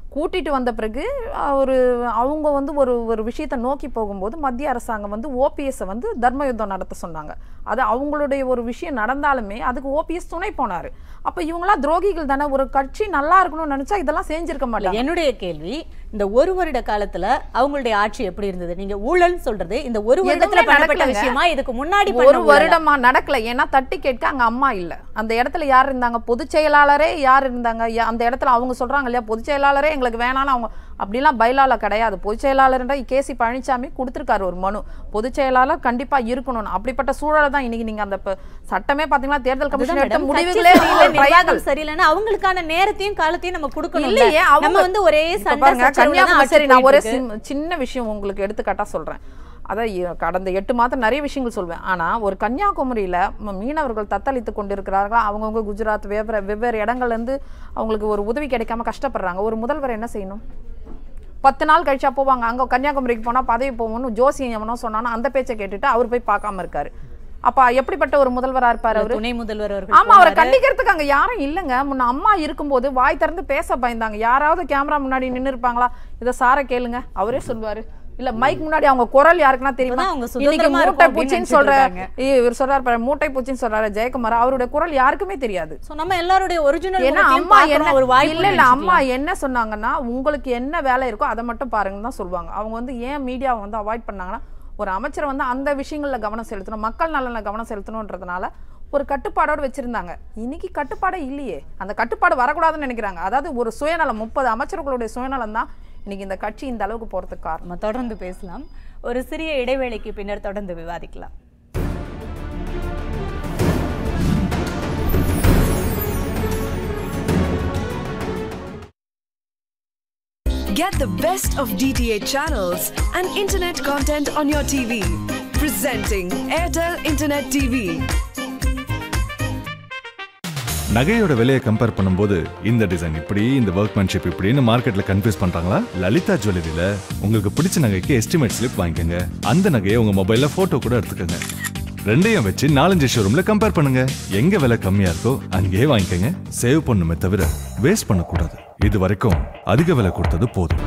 கூட்டிட்டு வந்த பிறகு அஹ், ஒரு அவங்க வந்து ஒரு ஒரு விஷயத்தை நோக்கி போகும்போது மத்திய அரசாங்கம் வந்து ஓபிஎஸ்ஸை வந்து தர்ம யுத்தம் நடத்த சொன்னாங்க அது அவங்களுடைய ஒரு விஷயம் நடந்தாலுமே அதுக்கு ஓபிஎஸ் துணை போனார் அப்போ இவங்களாம் துரோகிகள் தானே ஒரு கட்சி நல்லா இருக்கணும்னு நினைச்சா இதெல்லாம் செஞ்சிருக்க இல்ல, மாட்டாங்க என்னுடைய கேள்வி இந்த ஒரு வருட காலத்துல அவங்களுடைய ஆட்சி எப்படி இருந்தது நீங்க ஊழல்னு சொல்றது இந்த ஒரு வருடத்துல எதுவுமே பண்ணப்பட்ட நடக்கலைங்க. விஷயமா இதுக்கு முன்னாடி ஒரு பண்ண ஊழலா? வருடமா நடக்கல ஏன்னா தட்டி கேட்க அங்க அம்மா இல்ல அந்த இடத்துல யார் இருந்தாங்க பொதுச் செயலாளரே யார் இருந்தாங்க யா- அந்த இடத்துல அவங்க சொல்றாங்க இல்லையா பொதுச் செயலாளரே எங்களுக்கு வேணாம்னு அவங்க அப்படிலாம் பைலால கிடையாது பொதுச் செயலாளர்ன்ற கேசி பழனிசாமி கொடுத்துருக்காரு ஒரு மனு பொதுச் செயலாளர் கண்டிப்பா இருக்கணும்னு அப்படிப்பட்ட சூழலை தான் இன்னைக்கு நீங்க அந்த ப- சட்டமே பாத்தீங்கன்னா தேர்தல் அதுதான் கமிஷன் எடுத்த மேடம், முடிவுகளே கட்சி சரியில்லை, triangle. நிர்வாகம் சரியில்லைன்னா அவங்களுக்கான நேரத்தையும் காலத்தையும் நம்ம கொடுக்கணும் இல்லையே அவங்க நம்ம வந்து ஒரே இப்ப சண்டை பாருங்க, சச்சரவுல தான் கன்னியாகுமரி ஆட்சி சரி நான் ஒரே போயிட்டு இருக்கு. சிம்- சின்ன விஷயம் உங்களுக்கு எடுத்துக்காட்டா சொல்றேன் அதான் இ- கடந்த எட்டு மாதம் நிறைய விஷயங்கள் சொல்வேன் ஆனா ஒரு கன்னியாகுமரியில ம- மீனவர்கள் தத்தளித்து கொண்டிருக்கிறார்கள் அவங்கவுங்க குஜராத் வெவ்வேறு வெவ்வேறு இடங்கள்ல இருந்து அவங்களுக்கு ஒரு உதவி கிடைக்காம கஷ்டப்படுறாங்க ஒரு முதல்வர் என்ன செய்யணும் பத்து நாள் கழிச்சா போவாங்க அங்க கன்னியாகுமரிக்கு போனா பதவி போவோம்னு ஜோசியம் எவனோ சொன்னானோ அந்த பேச்சை கேட்டுட்டு அவர் போய் பார்க்காம இருக்காரு அப்ப எப்படிப்பட்ட ஒரு முதல்வரா இருப்பாரு அவரு துணை முதல்வர் அவர்கள் ஆமா அவரை போனாரு. கண்டிக்கிறதுக்கு அங்க யாரும் இல்லைங்க முன்ன அம்மா இருக்கும்போது வாய் திறந்து பேச பயந்தாங்க யாராவது கேமரா முன்னாடி நின்னு இருப்பாங்களா இத சார கேளுங்க அவரே சொல்லுவாரு இல்ல மைக் முன்னாடி அவங்க குரல் யாருக்குன்னா தெரியுமா இப்பதான் அவங்க இன்னைக்கு சுதந்திரமா மூட்டை இருக்கும் அப்படின்னு பூச்சின்னு சொல்ற நினைச்சிட்டு இ- இவர் சொல்றாரு பாரு, மூட்டை பூச்சின்னு சொல்றாரு ஜெயக்குமார் அவருடைய குரல் யாருக்குமே தெரியாது So, நம்ம எல்லாருடைய ஒரிஜினல் ஏன்னா அம்மா என்ன ஒரு வாய்ப்பு இல்ல இல்ல அம்மா என்ன சொன்னாங்கன்னா உங்களுக்கு என்ன வேலை இருக்கோ அதை மட்டும் பாருங்கன்னு தான் சொல்லுவாங்க அவங்க வந்து ஏன் மீடியாவை வந்து அவாய்ட் பண்ணாங்கன்னா ஒரு அமைச்சர் வந்து அந்த விஷயங்கள்ல கவனம் செலுத்தணும் மக்கள் நலன்ல கவனம் செலுத்தணுன்றதுனால ஒரு கட்டுப்பாடோடு வச்சிருந்தாங்க இன்னைக்கு கட்டுப்பாடே இல்லையே அந்த கட்டுப்பாடு வரக்கூடாதுன்னு நினைக்கிறாங்க அதாவது ஒரு சுயநலம் முப்பது அமைச்சர்களுடைய சுயநலம் தான் இன்னைக்கு இந்த கட்சி இந்த அளவுக்கு போறதுக்கு காரணம் நம்ம தொடர்ந்து பேசலாம் ஒரு சிறிய இடைவேளைக்கு பின்னர் தொடர்ந்து விவாதிக்கலாம் Get the best of DTH channels and internet content on your TV. Presenting Airtel Internet TV. நகையோட விலையை கம்பேர் பண்ணும்போது இந்த டிசைன் இப்படி இந்த ஒர்க்மேன்ஷிப் இப்படின்னு மார்க்கெட்ல கன்ஃபியூஸ் பண்றாங்களா லலிதா ஜுவல்லரியில உங்களுக்கு பிடிச்ச நகைக்கு எஸ்டிமேட் ஸ்லிப் வாங்கிக்கோங்க அந்த நகையை உங்க மொபைல்ல போட்டோ கூட எடுத்துக்கோங்க ரெண்டையும் வச்சு நாலஞ்சு ஷோரூம்ல கம்பேர் பண்ணுங்க எங்க விலை கம்மியா இருக்கோ அங்கேயே வாங்கிக்கோங்க சேவ் பண்ணுமே தவிர வேஸ்ட் பண்ணக்கூடாது இது வரைக்கும் அதிக விலை கொடுத்தது போதும்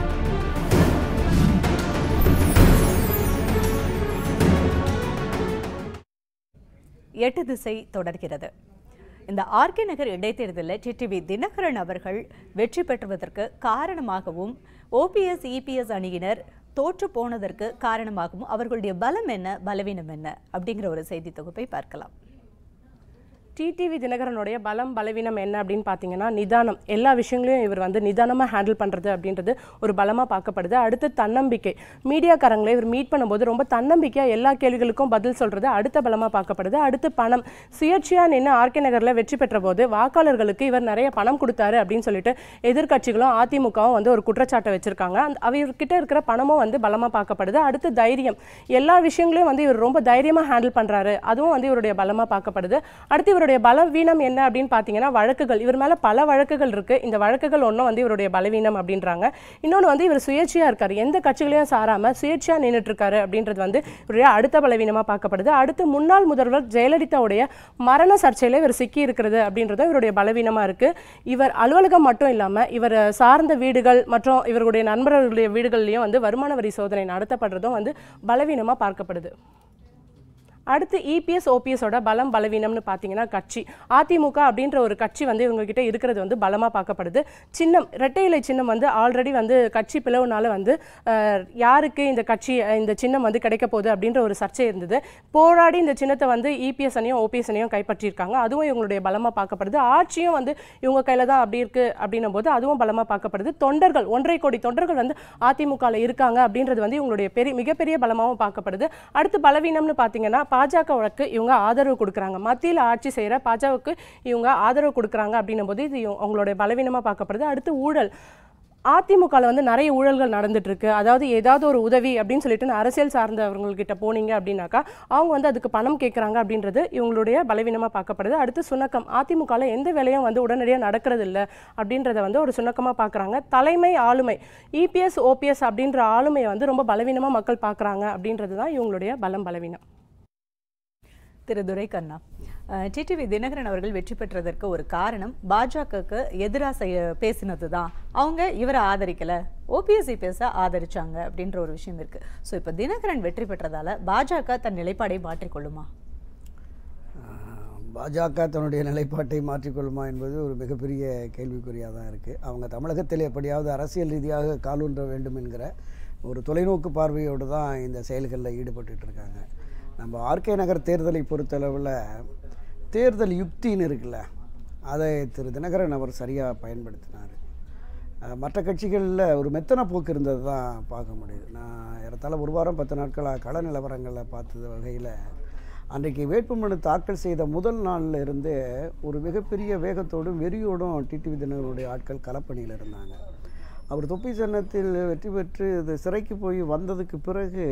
எட்டு திசை தொடர்கிறது இந்த ஆர்கே நகர் இடைத்தேர்தலில் டிடிவி தினகரன் அவர்கள் வெற்றி பெற்றுவதற்கு காரணமாகவும் ஓபிஎஸ் இபிஎஸ் அணியினர் தோற்று போனதற்கு காரணமாகவும் அவர்களுடைய பலம் என்ன பலவீனம் என்ன அப்படிங்கிற ஒரு செய்தி தொகுப்பை பார்க்கலாம் டிடிவி தினகரனுடைய பலம் பலவீனம் என்ன அப்படின்னு பார்த்தீங்கன்னா நிதானம் எல்லா விஷயங்களையும் இவர் வந்து நிதானமாக ஹேண்டில் பண்ணுறது அப்படின்றது ஒரு பலமாக பார்க்கப்படுது அடுத்து தன்னம்பிக்கை மீடியாக்காரங்களை இவர் மீட் பண்ணும்போது ரொம்ப தன்னம்பிக்கையாக எல்லா கேள்விகளுக்கும் பதில் சொல்கிறது அடுத்த பலமாக பார்க்கப்படுது அடுத்து பணம் சுயேட்சையாக நின்று ஆர்கே நகரில் வெற்றி பெற்ற போது வாக்காளர்களுக்கு இவர் நிறைய பணம் கொடுத்தாரு அப்படின்னு சொல்லிட்டு எதிர்க்கட்சிகளும் அதிமுகவும் வந்து ஒரு குற்றச்சாட்டை வச்சிருக்காங்க அந்த அவர்கிட்ட இருக்கிற பணமும் வந்து பலமாக பார்க்கப்படுது அடுத்து தைரியம் எல்லா விஷயங்களையும் வந்து இவர் ரொம்ப தைரியமாக ஹேண்டில் பண்ணுறாரு அதுவும் வந்து இவருடைய பலமாக பார்க்கப்படுது அடுத்து இவருடைய பலவீனம் என்ன அப்படின்னு பார்த்தீங்கன்னா வழக்குகள் இவர் மேலே பல வழக்குகள் இருக்கு இந்த வழக்குகள் ஒன்றும் வந்து இவருடைய பலவீனம் அப்படின்றாங்க இன்னொன்று வந்து இவர் சுயேட்சையாக இருக்காரு எந்த கட்சிகளையும் சாராமல் சுயேட்சையாக நின்றுட்டு இருக்காரு அப்படின்றது வந்து இவருடைய அடுத்த பலவீனமாக பார்க்கப்படுது அடுத்து முன்னாள் முதல்வர் ஜெயலலிதாவுடைய மரண சர்ச்சையில் இவர் சிக்கி இருக்கிறது அப்படின்றதும் இவருடைய பலவீனமாக இருக்கு இவர் அலுவலகம் மட்டும் இல்லாமல் இவர் சார்ந்த வீடுகள் மற்றும் இவருடைய நண்பர்களுடைய வீடுகள்லையும் வந்து வருமான வரி சோதனை நடத்தப்படுறதும் வந்து பலவீனமாக பார்க்கப்படுது அடுத்து இபிஎஸ் ஓபிஎஸோட பலம் பலவீனம்னு பார்த்தீங்கன்னா கட்சி அதிமுக அப்படின்ற ஒரு கட்சி வந்து இவங்க கிட்ட இருக்கிறது வந்து பலமாக பார்க்கப்படுது சின்னம் இரட்டை இலை சின்னம் வந்து ஆல்ரெடி வந்து கட்சி பிளவுனால வந்து அஹ், யாருக்கு இந்த கட்சி அஹ், இந்த சின்னம் வந்து கிடைக்க போகுது அப்படின்ற ஒரு சர்ச்சை இருந்தது போராடி இந்த சின்னத்தை வந்து இபிஎஸ் அணியும் ஓபிஎஸ் அணியும் கைப்பற்றியிருக்காங்க அதுவும் இவங்களுடைய பலமாக பார்க்கப்படுது ஆட்சியும் வந்து இவங்க கையில் தான் அப்படி இருக்கு அப்படின்னும் போது அதுவும் பலமாக பார்க்கப்படுது தொண்டர்கள் ஒன்றரை கோடி தொண்டர்கள் வந்து அதிமுகவில் இருக்காங்க அப்படின்றது வந்து இவங்களுடைய பெரிய மிகப்பெரிய பலமாகவும் பார்க்கப்படுது அடுத்து பலவீனம்னு பார்த்தீங்கன்னா பாஜகவுக்கு இவங்க ஆதரவு கொடுக்குறாங்க மத்தியில் ஆட்சி செய்கிற பாஜகவுக்கு இவங்க ஆதரவு கொடுக்குறாங்க அப்படின்னும் போது இது இவங்க- அவங்களுடைய பலவீனமாக பார்க்கப்படுது அடுத்து ஊழல் அதிமுகவில் வந்து நிறைய ஊழல்கள் நடந்துட்டு இருக்கு அதாவது ஏதாவது ஒரு உதவி அப்படின்னு சொல்லிட்டு அரசியல் சார்ந்தவங்கக்கிட்ட போனீங்க அப்படின்னாக்கா அவங்க வந்து அதுக்கு பணம் கேட்குறாங்க அப்படின்றது இவங்களுடைய பலவீனமாக பார்க்கப்படுது அடுத்து சுணக்கம் அதிமுகவில் எந்த வேலையும் வந்து உடனடியாக நடக்கிறது இல்லை அப்படின்றத வந்து ஒரு சுணக்கமாக பார்க்குறாங்க தலைமை ஆளுமை இபிஎஸ் ஓபிஎஸ் அப்படின்ற ஆளுமையை வந்து ரொம்ப பலவீனமாக மக்கள் பார்க்குறாங்க அப்படின்றது தான் இவங்களுடைய பலம் பலவீனம் திரு துரைக்கண்ணா டிடிவி தினகரன் அவர்கள் வெற்றி பெற்றதற்கு ஒரு காரணம் பாஜகவுக்கு எதிராக செய்ய பேசினது தான் அவங்க இவரை ஆதரிக்கல ஓபிஎஸ்சி பேச ஆதரிச்சாங்க அப்படின்ற ஒரு விஷயம் இருக்கு ஸோ இப்போ தினகரன் வெற்றி பெற்றதால பாஜக தன் நிலைப்பாடை மாற்றிக்கொள்ளுமா பாஜக தன்னுடைய நிலைப்பாட்டை மாற்றிக்கொள்ளுமா என்பது ஒரு மிகப்பெரிய கேள்விக்குறியாக தான் இருக்குது அவங்க தமிழகத்தில் எப்படியாவது அரசியல் ரீதியாக காலூன்ற வேண்டும் என்கிற ஒரு தொலைநோக்கு பார்வையோடு தான் இந்த செயல்களில் ஈடுபட்டுட்டு இருக்காங்க நம்ம ஆர்கே நகர் தேர்தலை பொறுத்தளவில் தேர்தல் யுக்தின்னு இருக்குல்ல அதை திரு தினகரன் அவர் சரியாக பயன்படுத்தினார் அஹ், மற்ற கட்சிகளில் ஒரு மெத்தன போக்கு இருந்தது தான் பார்க்க முடியுது நான் ஏறத்தாழ ஒரு வாரம் பத்து நாட்களாக கள நிலவரங்களை பார்த்தது வகையில் அன்றைக்கு வேட்புமனு தாக்கல் செய்த முதல் நாள்ல இருந்து ஒரு மிகப்பெரிய வேகத்தோடும் வெறியோடும் டிடிவி தினகரனுடைய ஆட்கள் களப்பணியில் இருந்தாங்க அவர் தொப்பி சின்னத்தில் வெற்றி பெற்று இது சிறைக்கு போய் வந்ததுக்கு பிறகு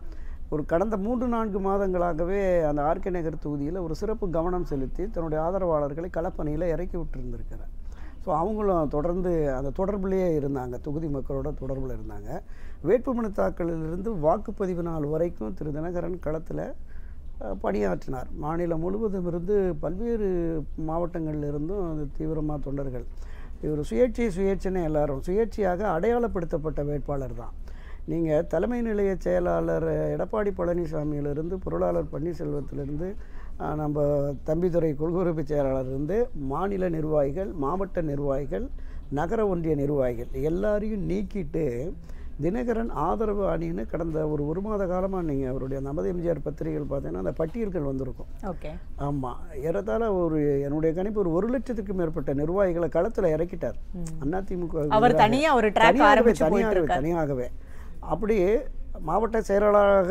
ஒரு கடந்த மூன்று நான்கு மாதங்களாகவே அந்த ஆர்கே நகர் தொகுதியில் ஒரு சிறப்பு கவனம் செலுத்தி தன்னுடைய ஆதரவாளர்களை களப்பணியில் இறக்கி விட்டுருந்துருக்கிறார் ஸோ அவங்களும் தொடர்ந்து அந்த தொடர்புலேயே இருந்தாங்க தொகுதி மக்களோட தொடர்பில் இருந்தாங்க வேட்புமனு தாக்கலிலிருந்து வாக்குப்பதிவு நாள் வரைக்கும் திரு தினகரன் களத்தில் அஹ், பணியாற்றினார் மாநிலம் முழுவதும் இருந்து பல்வேறு மாவட்டங்கள்ல இருந்தும் அது தீவிரமாக தொண்டர்கள் இவர் சுயேட்சை சுயேட்சைன்னு எல்லாரும் சுயேட்சையாக அடையாளப்படுத்தப்பட்ட வேட்பாளர் தான் நீங்கள் தலைமை நிலைய செயலாளர் எடப்பாடி பழனிசாமியிலிருந்து பொருளாளர் பன்னீர்செல்வத்திலிருந்து அஹ், நம்ம தம்பிதுரை கொள்குறுப்பு செயலாளர் இருந்து மாநில நிர்வாகிகள் மாவட்ட நிர்வாகிகள் நகர ஒன்றிய நிர்வாகிகள் எல்லாரையும் நீக்கிட்டு தினகரன் ஆதரவு அணின்னு கடந்த ஒரு ஒரு மாத காலமாக நீங்கள் அவருடைய நமது எம்ஜிஆர் பத்திரிகைகள் பார்த்தீங்கன்னா அந்த பட்டியல்கள் வந்திருக்கும் ஓகே ஆமாம் ஏறத்தாழ ஒரு என்னுடைய கணிப்பு ஒரு ஒரு லட்சத்துக்கு மேற்பட்ட நிர்வாகிகளை களத்தில் இறக்கிட்டார் அதிமுக அவர் தனியா ஒரு track ஆரம்பிச்சு போயிட்டு தனியாகவே இருக்கார். தனியாகவே அப்படியே மாவட்ட செயலாளராக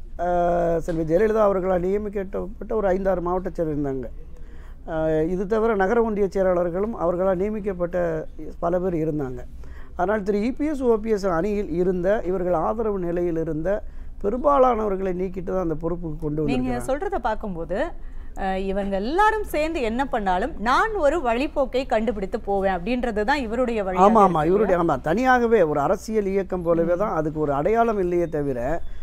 அஹ், செல்வி ஜெயலலிதா அவர்களால் நியமிக்கப்பட்ட ஒரு ஐந்தாறு மாவட்ட செயலர் இருந்தாங்க அஹ், இது தவிர நகர ஒன்றிய செயலாளர்களும் அவர்களால் நியமிக்கப்பட்ட பல பேர் இருந்தாங்க அதனால் திரு இபிஎஸ் ஓபிஎஸ் அணியில் இருந்த இவர்கள் ஆதரவு நிலையில் இருந்த பெரும்பாலானவர்களை நீக்கிட்டு தான் அந்த பொறுப்புக்கு கொண்டு நீங்க வந்திருக்கிறாங்க சொல்றத பார்க்கும்போது அஹ், இவங்க எல்லாரும் சேர்ந்து என்ன பண்ணாலும் நான் ஒரு வழிபோக்கை கண்டுபிடித்து போவேன் அப்படின்றது தான் இவருடைய வழி ஆமாம் ஆமாம் இவருடைய ஆமாம் தனியாகவே ஒரு அரசியல் இயக்கம் போலவே தான் அதுக்கு ஒரு அடையாளம் இல்லையே தவிர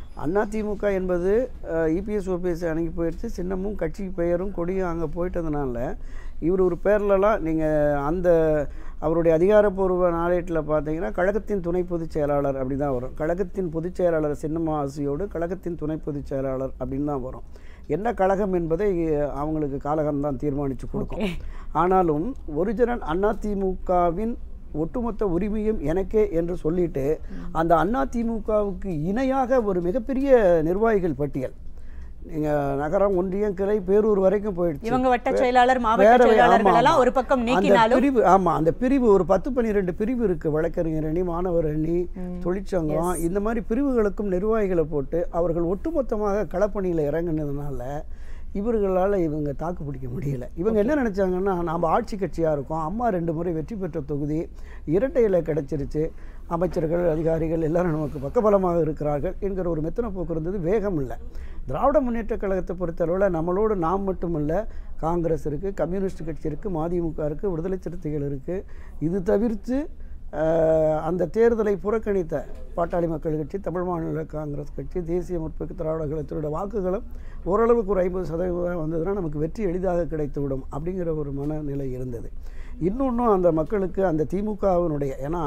அதிமுக என்பது இபிஎஸ் ஓபிஎஸ் அணுகி போயிடுச்சு சின்னமும் கட்சி பெயரும் கொடியும் அங்கே போயிட்டதுனால இவர் ஒரு பேர்லலாம் நீங்கள் அந்த அவருடைய அதிகாரப்பூர்வ நாளேட்டில் பார்த்தீங்கன்னா கழகத்தின் துணை பொதுச் செயலாளர் அப்படி தான் வரும் கழகத்தின் பொதுச் செயலாளர் சின்னம்மா ஆசியோடு கழகத்தின் துணை பொதுச் செயலாளர் அப்படின்னு தான் வரும் என்ன கழகம் என்பதை அவங்களுக்கு காலகம் தான் தீர்மானித்து கொடுக்கும் ஆனாலும் ஒரிஜினல் அதிமுகவின் ஒட்டுமொத்த உரிமையும் எனக்கே என்று சொல்லிட்டு அந்த அதிமுகவுக்கு இணையாக ஒரு மிகப்பெரிய நிர்வாகிகள் பட்டியல் நீங்க நகரம் ஒன்றியம் கிளை பேரூர் வரைக்கும் போயிடுச்சு இவங்க வட்ட செயலாளர், மாவட்ட வேற வே- செயலாளர்கள் ஆமா, எல்லாம் ஆமா. ஒரு பக்கம் அந்த நீக்கினாலும் பிரிவு ஆமா அந்த பிரிவு ஒரு பத்து பன்னிரெண்டு பிரிவு இருக்கு வழக்கறிஞர் அணி மாணவர் அணி தொழிற்சங்கம் இந்த மாதிரி பிரிவுகளுக்கும் நிர்வாகிகளை போட்டு அவர்கள் ஒட்டுமொத்தமாக களப்பணியில் இறங்குனதுனால இவர்களால் இவங்க தாக்கு பிடிக்க முடியல இவங்க என்ன நினச்சாங்கன்னா நாம் ஆட்சி கட்சியாக இருக்கோம் அம்மா ரெண்டு முறை வெற்றி பெற்ற தொகுதி இரட்டை இலை கிடைச்சிருச்சு அமைச்சர்கள் அதிகாரிகள் எல்லாரும் நமக்கு பக்கபலமாக இருக்கிறார்கள் என்கிற ஒரு மெத்தன போக்கு இருந்தது வேகம் இல்லை திராவிட முன்னேற்ற கழகத்தை பொறுத்தளவில் நம்மளோடு நாம் மட்டுமல்ல காங்கிரஸ் இருக்குது கம்யூனிஸ்ட் கட்சி இருக்குது மதிமுக இருக்குது விடுதலை சிறுத்தைகள் இருக்குது இது தவிர்த்து அஹ், அந்த தேர்தலை புறக்கணித்த பாட்டாளி மக்கள் கட்சி தமிழ் மாநில காங்கிரஸ் கட்சி தேசிய முற்போக்கு திராவிட கழகத்தினுடைய வாக்குகளும் ஓரளவுக்கு ஒரு ஐம்பது சதவீதம் வந்ததுன்னா நமக்கு வெற்றி எளிதாக கிடைத்துவிடும் அப்படிங்கிற ஒரு மனநிலை இருந்தது இன்னொன்றும் அந்த மக்களுக்கு அந்த திமுகவினுடைய ஏன்னா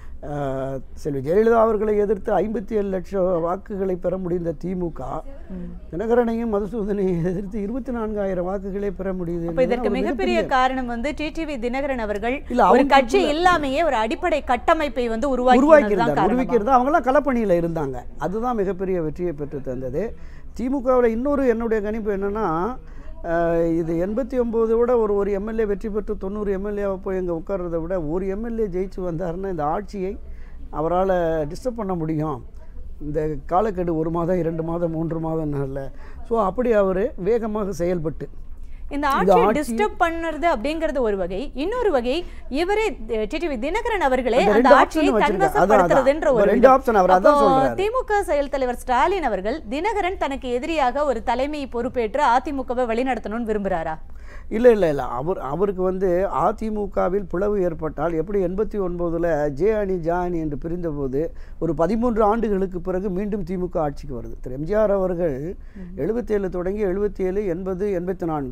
அஹ், செல்வி ஜெயலலிதா அவர்களை எதிர்த்து ஐம்பத்தி ஏழு லட்சம் வாக்குகளை பெற முடிந்த திமுக தினகரனையும் மதுசூதனையும் எதிர்த்து இருபத்தி நான்காயிரம் வாக்குகளை பெற முடியுது அப்ப இதற்கு என்பதுதான் ஒரு மிகப்பெரிய காரணம் வந்து டிடிவி தினகரன் அவர்கள் இல்ல, ஒரு அவங்க கட்சி இல்லாமையே ஒரு அடிப்படை கட்டமைப்பை வந்து உருவாக்கி உருவாக்கியிருந்தார் உருவாக்கியிருந்தார் அவங்களாம் களப்பணியில் இருந்தாங்க அதுதான் மிகப்பெரிய வெற்றியை பெற்று தந்தது திமுகவில் இன்னொரு என்னுடைய கணிப்பு என்னன்னா அஹ், இது எண்பத்தி ஒம்போதை விட ஒரு ஒரு எம்எல்ஏ வெற்றி பெற்று தொண்ணூறு எம்எல்ஏவை போய் இங்கே உட்கார்றதை விட ஒரு எம்எல்ஏ ஜெயிச்சு வந்தாருன்னா இந்த ஆட்சியை அவரால் டிஸ்டர்ப் பண்ண முடியும் இந்த காலக்கெடு ஒரு மாதம் இரண்டு மாதம் மூன்று மாதம் இல்லை ஸோ அப்படி அவர் வேகமாக செயல்பட்டு இந்த இந்த ஆட்சியை ஆட்சி- டிஸ்டர்ப் பண்ணுறது அப்படிங்கிறது ஒரு வகை இன்னொரு வகை இவரே டிடிவி தினகரன் அவர்களே அந்த அந்த ரெண்டு ஆட்சியை option வச்சிருக்காரு. அதான், தன்வசப்படுத்துறதுன்ற அதான். ஒரு ரெண்டு விதம். option அவர் அதான் அப்போ சொல்றாரு. திமுக செயல் தலைவர் ஸ்டாலின் அவர்கள் தினகரன் தனக்கு எதிரியாக ஒரு தலைமை பொறுப்பேற்று அதிமுகவை வழிநடத்தணும்னு விரும்புறாரா இல்லை இல்லை இல்லை அவர் அவருக்கு வந்து அதிமுகவில் பிளவு ஏற்பட்டால் எப்படி எண்பத்தி ஒன்பதில் ஜே அணி ஜா அணி என்று பிரிந்தபோது ஒரு பதிமூன்று ஆண்டுகளுக்கு பிறகு மீண்டும் திமுக ஆட்சிக்கு வருது திரு எம்ஜிஆர் அவர்கள் எழுபத்தேழு தொடங்கி எழுபத்தி ஏழு எண்பது எண்பத்தி நான்கு